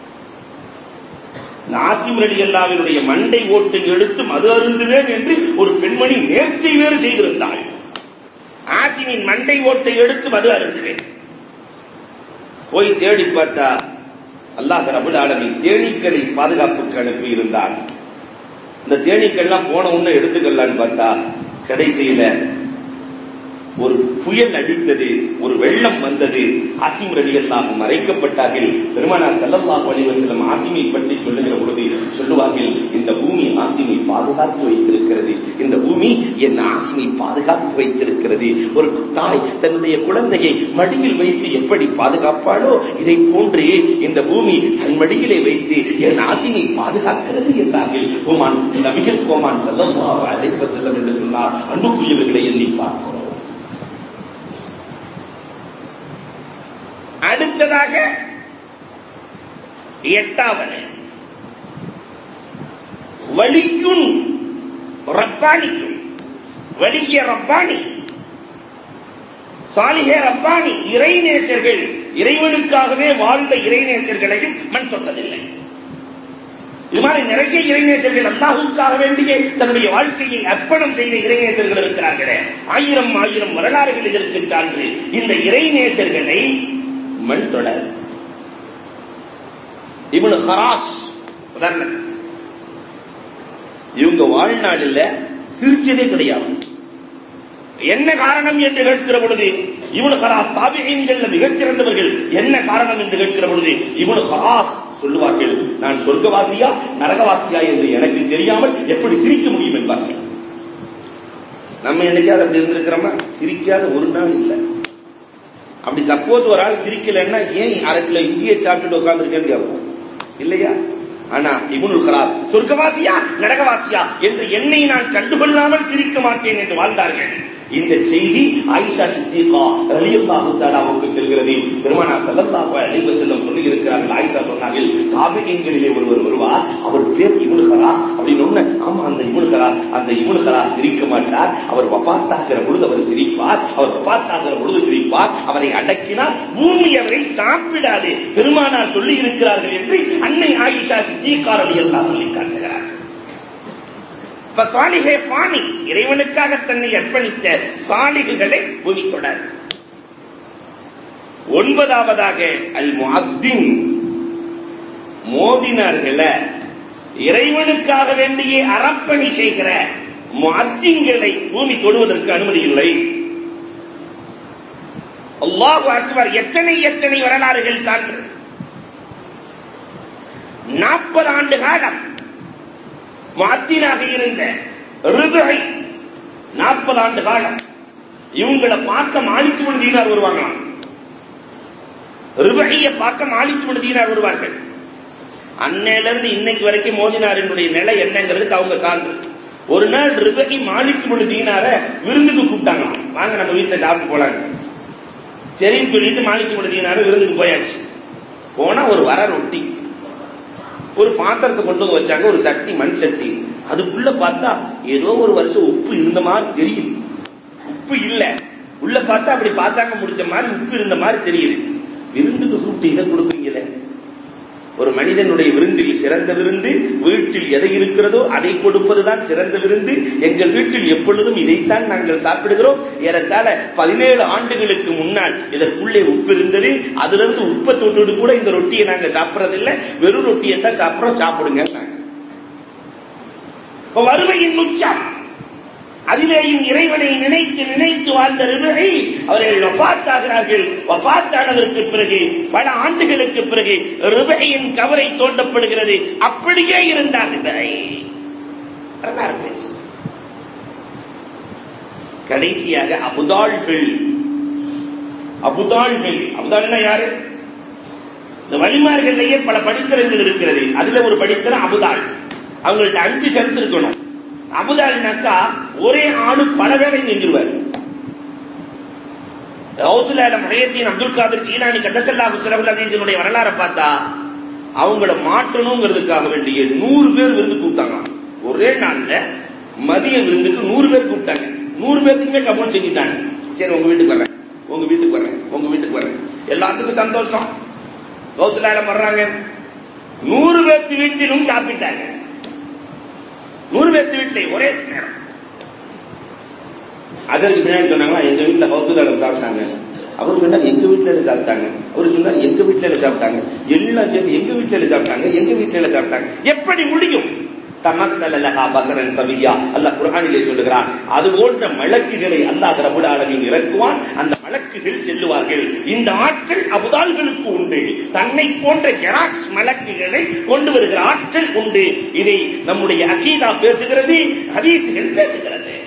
ஆசிம் அலி அல்லாவினுடைய மண்டை ஓட்டை எடுத்து மது அருந்துவேன் என்று ஒரு பெண்மணி நேர்ச்சை வேறு செய்திருந்தாள் ஆசிமின் மண்டை ஓட்டை எடுத்து மது அருந்துவேன் போய் தேடி பார்த்தா அல்லாஹ் ரபுல் ஆலமின் தேனீக்களை பாதுகாப்புக்கு அனுப்பி இருந்தான் இந்த தேனீக்கள்லாம் போன உடனே எடுத்துக்கலான்னு பார்த்தா கடைசியில ஒரு புயல் அடித்தது ஒரு வெள்ளம் வந்தது ஆசிம் ரலி அல்லாஹ் மறைக்கப்பட்டார்கள் பெருமானார் செல்லல்லாஹு அலைஹி வஸல்லம் ஆசிமை பற்றி சொல்லுகிற பொழுது சொல்லுவார்கள் இந்த பூமி ஆசிமை பாதுகாத்து வைத்திருக்கிறது இந்த பூமி என் ஆசிமை பாதுகாத்து வைத்திருக்கிறது ஒரு தாய் தன்னுடைய குழந்தையை மடியில் வைத்து எப்படி பாதுகாப்பாளோ இதை போன்று இந்த பூமி தன் மடியிலே வைத்து என் ஆசிமை பாதுகாக்கிறது என்றார்கள் கோமான் நபிகள் கோமான் செல்லல்லாஹு அலைஹி வஸல்லம் என்று சொன்னார் அன்புக்குரியவர்களை எண்ணி பார்க்கிறோம் அடுத்ததாக எட்டாவது வலிக்கும் ரப்பானிக்கும் வலிய ரப்பானி சாலிகே ரப்பானி இறைநேசர்கள் இறைவனுக்காகவே வாழ்ந்த இறைநேசர்களையும் மண் தொட்டதில்லை இது மாதிரி நிறைய இறைநேசர்கள் அல்லாஹுக்காக வேண்டிய தன்னுடைய வாழ்க்கையை அர்ப்பணம் செய்த இறைநேசர்கள் இருக்கிறார்களே ஆயிரம் ஆயிரம் வரலாறுகள் இதற்கு சான்று இந்த இறைநேசர்களை மண் தொடர் இவனு ஹராஸ் உதாரணத்துக்கு இவங்க வாழ்நாளில் சிரிச்சதே கிடையாது என்ன காரணம் என்று கேட்கிற பொழுது இவனு ஹராஸ் தாபிகங்கள் மிகச்சிறந்தவர்கள் என்ன காரணம் என்று கேட்கிற பொழுது இவனு ஹராஸ் சொல்லுவார்கள் நான் சொர்க்கவாசியா நரகவாசியா என்று எனக்கு தெரியாமல் எப்படி சிரிக்க முடியும் என்பார்கள் நம்ம என்னைக்காவது அப்படி இருந்திருக்கிறோமா சிரிக்காத ஒரு நாள் இல்லை அப்படி சப்போஸ் ஒரு ஆள் சிரிக்கலன்னா ஏன் அரை கிலோ இஞ்சியை சாப்பிட்டுட்டு உட்கார்ந்துருக்கேன்னு கேட்போம் இல்லையா ஆனா இவனுல் கரார் சொர்க்கவாசியா நரகவாசியா என்று என்னை நான் கண்டுகொள்ளாமல் சிரிக்க மாட்டேன் என்று வாழ்ந்தார்கள் இந்த செய்தி ஆயிஷா சித்திகா ரலியல்லாஹு தஆலாவுக்கு செல்கிறது பெருமானார் ஸல்லல்லாஹு அலைஹி வஸல்லம் சொல்லி இருக்கிறார்கள் ஆயிஷா சொன்னார்கள் தாபிகீன்களிலே ஒருவர் வருவார் அவர் பேர் இப்னு கராஸ் அப்படின்னு ஒண்ணு ஆமா அந்த இப்னு கராஸ் அந்த இப்னு கராஸ் சிரிக்க மாட்டார் அவர் வஃபாத்தாகிற பொழுது அவர் சிரிப்பார் அவர் வஃபாத்தாகிற பொழுது சிரிப்பார் அவரை அடக்கினால் பூமி அவரை சாப்பிடாது பெருமானார் சொல்லி இருக்கிறார்கள் என்று அன்னை ஆயிஷா சித்திகா ரலியல்லாஹு சொல்லி காட்டுகிறார் சாலிகே பாணி இறைவனுக்காக தன்னை அர்ப்பணித்த சாலிகுகளை பூமி தொடர் ஒன்பதாவதாக அல் முஅத்தின் மோதினார்கள இறைவனுக்காக வேண்டிய அறப்பணி செய்கிற முஅத்தின்களை பூமி தொடுவதற்கு அனுமதி இல்லை அல்லாஹு அக்பர் எத்தனை எத்தனை வரலாறுகள் சான்று நாற்பது ஆண்டு காலம் மாத்தினாக இருந்த ரிபை நாற்பது ஆண்டு காலம் இவங்களை பார்க்க மாலிக்கு தீனார் வருவாங்களாம் ரிபைய பார்க்க மாலிக்கு தீனார் வருவார்கள் அன்னையில இருந்து இன்னைக்கு வரைக்கும் மோதினாரினுடைய நிலை என்னங்கிறதுக்கு அவங்க சான்று ஒரு நாள் ரிபகி மாலிக்கு தீனார விருந்துக்கு கூப்பிட்டாங்களாம் வாங்க நம்ம வீட்டுல சாப்பிட்டு போலான்னு சரின்னு சொல்லிட்டு மாலிக்கு தீனார விருந்துக்கு போயாச்சு போனா ஒரு வர ரொட்டி ஒரு பாத்திரத்தை கொண்டு வந்து வச்சாங்க ஒரு சட்டி மண் சட்டி அதுக்குள்ள பார்த்தா ஏதோ ஒரு வருஷம் உப்பு இருந்த மாதிரி தெரியுது உப்பு இல்ல உள்ள பார்த்தா அப்படி பாசாங்க முடிச்ச மாதிரி உப்பு இருந்த மாதிரி தெரியுது விருந்துக்கு கூப்பிட்டு இதை கொடுப்பீங்களே ஒரு மனிதனுடைய விருந்தில் சிறந்த விருந்து வீட்டில் எதை இருக்கிறதோ அதை கொடுப்பதுதான் சிறந்த விருந்து எங்கள் வீட்டில் எப்பொழுதும் இதைத்தான் நாங்கள் சாப்பிடுகிறோம் ஏறத்தாழ பதினேழு ஆண்டுகளுக்கு முன்னால் இதற்குள்ளே உப்பு இருந்தது அதுல இருந்து உப்பை தொட்டு கூட இந்த ரொட்டியை நாங்க சாப்பிடறதில்லை வெறும் ரொட்டியை தான் சாப்பிடுறோம் சாப்பிடுங்க வறுமையின் உச்சம் அதிலேயும் இறைவனை நினைத்து நினைத்து வாழ்ந்த ரிபை அவர்கள் வஃத்தாகிறார்கள் வஃத்தானதற்கு பிறகு பல ஆண்டுகளுக்கு பிறகு ரிபையின் கவரை தோண்டப்படுகிறது அப்படியே இருந்தார் ரிபை கடைசியாக அபுதாள்கள் அபுதாள்கள் அபுதாள்னா யாரு இந்த வழிமார்கள்லயே பல படித்தரங்கள் இருக்கிறது அதுல ஒரு படித்தரம் அபுதாள் அவங்கள்ட்ட அஞ்சு சரத்து இருக்கணும் அபுதாலினாக்கா ஒரே ஆளு பல வேலை செஞ்சிருவார் ஹவுசுல்லால மஹியத்தீன் அப்துல் காதர் ஜீலானி கதசல்லாஹு சிரபுல் அசீசனுடைய வரலாறை பார்த்தா அவங்கள மாட்டணுங்கிறதுக்காக வேண்டிய நூறு பேர் விருந்து கூப்பிட்டாங்க ஒரே நாள்ல மதிய விருந்துக்கு நூறு பேர் கூப்பிட்டாங்க நூறு பேர்த்துக்குமே கபூல் செஞ்சுட்டாங்க சரி உங்க வீட்டுக்கு வர்றேன் உங்க வீட்டுக்கு வர்றேன் உங்க வீட்டுக்கு வர்றேன் எல்லாத்துக்கும் சந்தோஷம் கௌசலாடம் வர்றாங்க நூறு பேர்த்து வீட்டிலும் சாப்பிட்டாங்க நூறு பேர்த்து வீட்டிலே ஒரே நேரம் அதற்கு பின்னாடி சொன்னாங்களா எங்க வீட்டுல கௌசலாடம் சாப்பிட்டாங்க அவர் சொன்னார் எங்க வீட்டுல சாப்பிட்டாங்க அவர் சொன்னார் எங்க வீட்டுல சாப்பிட்டாங்க எல்லாம் சேர்ந்து எங்க வீட்டுல சாப்பிட்டாங்க எங்க வீட்டுல சாப்பிட்டாங்க எப்படி முடியும் தமசலலஹா பசரன் சபியா அல்லாஹ் குர்ஆனிலே சொல்லுகிறான் அது போன்ற மலக்குகளை அல்லாஹ் ரப்பல் ஆலமீன் இறக்குவான் அந்த மலக்குகள் செல்லுவார்கள் இந்த ஆற்றல் அபுதால்களுக்கு உண்டு தன்னை போன்ற ஜெராக்ஸ் மலக்குகளை கொண்டு வருகிற ஆற்றல் உண்டு இதை நம்முடைய அகீதா பேசுகிறது ஹதீஸ்கள் பேசுகிறது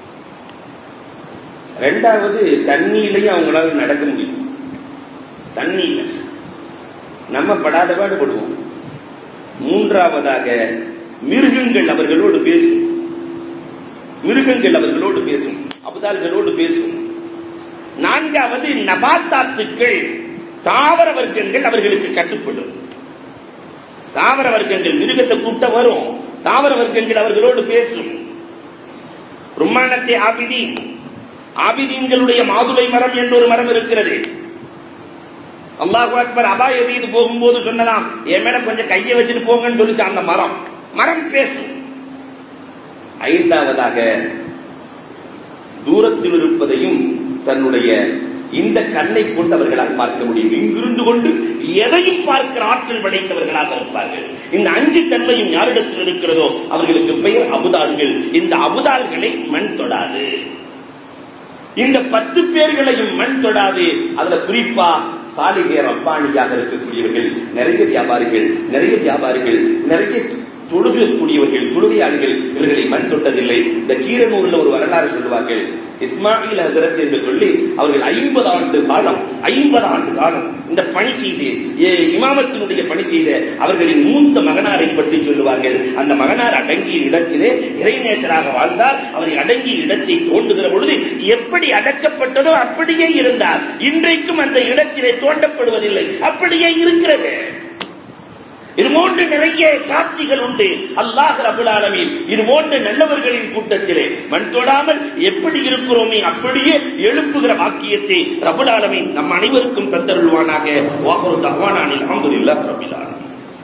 ரெண்டாவது தண்ணியிலையும் அவங்களால நடக்க முடியும் தண்ணியில நம்ம படாத பாடுபடுவோம் மூன்றாவதாக மிருகங்கள் அவர்களோடு பேசும் மிருகங்கள் அவர்களோடு பேசும் அபுதால்களோடு பேசும் நான்காவது நபாத்தாத்துக்கள் தாவர வர்க்கங்கள் அவர்களுக்கு கட்டுப்படும் தாவர வர்க்கங்கள் மிருகத்தை கூட்ட வரும் தாவர வர்க்கங்கள் அவர்களோடு பேசும் ருமானத்தை ஆபிதீன் ஆபிதீன்களுடைய மாதுளை மரம் என்ற ஒரு மரம் இருக்கிறது அல்லாஹு அக்பர் அபா எசீது போகும்போது சொன்னதாம் என் மேல கொஞ்சம் கையை வச்சுட்டு போங்கன்னு சொல்லிச்சு அந்த மரம் மரம் பேசும் ஐந்தாவதாக தூரத்தில் இருப்பதையும் தன்னுடைய இந்த கண்ணை கொண்டு அவர்களால் பார்க்க முடியும் இங்கிருந்து கொண்டு எதையும் பார்க்கிற ஆற்றல் படைத்தவர்களாக இருப்பார்கள் இந்த அஞ்சு தன்மையும் யாரிடத்தில் இருக்கிறதோ அவர்களுக்கு பெயர் அபுதாள்கள் இந்த அபுதாள்களை மண் தொடாது இந்த பத்து பேர்களையும் மண் தொடாது அதுல குறிப்பா சாலிகே ரப்பானியாக இருக்கக்கூடியவர்கள் நிறைய வியாபாரிகள் நிறைய வியாபாரிகள் நிறைய தொழுகக்கூடியவர்கள் தொழுகையாளிகள் இவர்களை மண் தொட்டதில்லை இந்த கீரனூர்ல ஒரு வரலாறு சொல்லுவார்கள் இஸ்மாயில் ஹசரத் என்று சொல்லி அவர்கள் ஐம்பது ஆண்டு காலம் ஐம்பது ஆண்டு காலம் இந்த பணி செய்து இமாமத்தினுடைய பணி செய்த அவர்களின் மூத்த மகனாரை பற்றி சொல்லுவார்கள் அந்த மகனார் அடங்கிய இடத்திலே இறைநேசராக வாழ்ந்தார் அவரை அடங்கிய இடத்தை தோண்டுகிற பொழுது எப்படி அடக்கப்பட்டதோ அப்படியே இருந்தார் இன்றைக்கும் அந்த இடத்திலே தோண்டப்படுவதில்லை அப்படியே இருக்கிறது இது போன்று நிறைய சாட்சிகள் உண்டு அல்லாஹ் ரபுல் ஆலமீன் இது போன்ற நல்லவர்களின் கூட்டத்திலே மண் தொடாமல் எப்படி இருக்கிறோமே அப்படியே எழுப்புகிற வாக்கியத்தை ரபுல் ஆலமீன் நம் அனைவருக்கும் தந்தருள்வானாக வாஹரு தஹ்வானானில் அல்ஹம்துலில்லாஹ் ரபில் ஆலமீன்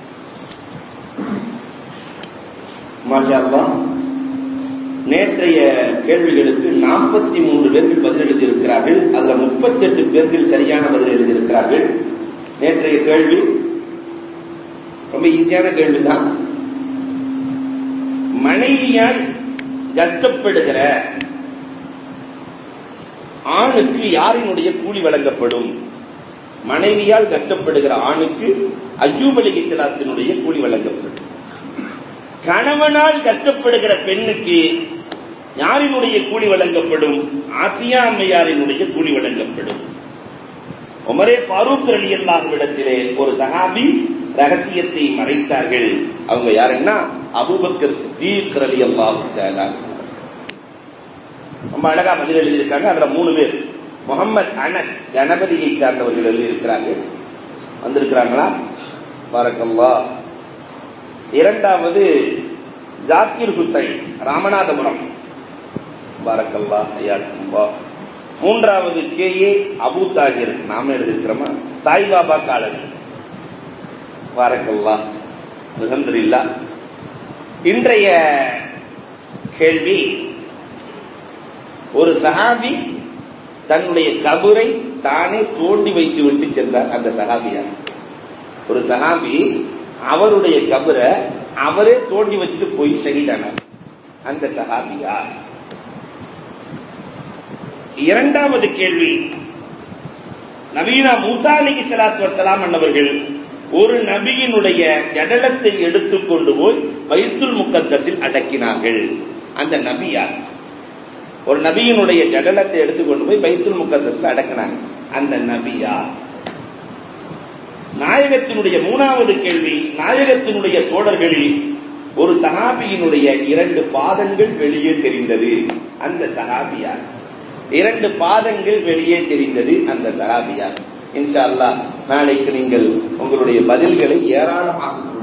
மாஷா அல்லாஹ் நேற்றைய கேள்விகளுக்கு நாற்பத்தி மூன்று பேர்கள் பதில் எழுதியிருக்கிறார்கள் அதுல முப்பத்தெட்டு பேர்கள் சரியான பதில் எழுதியிருக்கிறார்கள் நேற்றைய கேள்வி ரொம்ப ஈஸியான கேள்விதான் மனைவியால் கஷ்டப்படுகிற ஆணுக்கு யாரினுடைய கூலி வழங்கப்படும் மனைவியால் கஷ்டப்படுகிற ஆணுக்கு அஜூப் அலி இஸ்லாத்தினுடைய கூலி வழங்கப்படும் கணவனால் கஷ்டப்படுகிற பெண்ணுக்கு யாரினுடைய கூலி வழங்கப்படும் ஆசியா அம்மையாரினுடைய கூலி வழங்கப்படும் உமரே ஃபாரூக் அலி அல்லாஹ்விடத்திலே ஒரு சஹாபி ரகசியத்தை மறைத்தார்கள் அவங்க யாருன்னா அபுபக்கர் சித்தீக் அலி அல்லாஹ் ரொம்ப அழகா பதில் எழுதியிருக்காங்க அதுல மூணு பேர் முகமது அனஸ் கணபதியை சார்ந்தவர்கள் எழுதியிருக்கிறார்கள் வந்திருக்கிறாங்களா பாரக்கல்லா இரண்டாவது ஜாக்கிர் ஹுசைன் ராமநாதபுரம் பாரக்கல்லா ஐயா மூன்றாவது கே ஏ அபு தாகிர் நாம எழுதியிருக்கிறோமா சாய்பாபா காலன் பாரக்கல்லா அல்ஹம்துலில்லா இன்றைய கேள்வி ஒரு சஹாபி தன்னுடைய கபரை தானே தோண்டி வைத்து விட்டு சென்றார் அந்த சஹாபியார் ஒரு சஹாபி அவருடைய கபரை அவரே தோண்டி வச்சுட்டு போய் ஷஹீதானார் அந்த சஹாபியார் இரண்டாவது கேள்வி நவீனா மூசா அலி சலாத் வசலாம் அன்னவர்கள் ஒரு நபியினுடைய ஜடலத்தை எடுத்துக்கொண்டு போய் பைத்துல் முக்கத்தஸில் அடக்கினார்கள் அந்த நபியார் ஒரு நபியினுடைய ஜடலத்தை எடுத்துக்கொண்டு போய் பைத்துல் முக்கத்தஸில் அடக்கினாங்க அந்த நபியார் நாயகத்தினுடைய மூணாவது கேள்வி நாயகத்தினுடைய தோழர்களில் ஒரு சஹாபியினுடைய இரண்டு பாதங்கள் வெளியே தெரிந்தது அந்த சஹாபியார் இரண்டு பாதங்கள் வெளியே தெரிந்தது அந்த சஹாபியார் இன்ஷா அல்லாஹ் நாளைக்கு நீங்கள் உங்களுடைய பதில்களை ஏராளமாக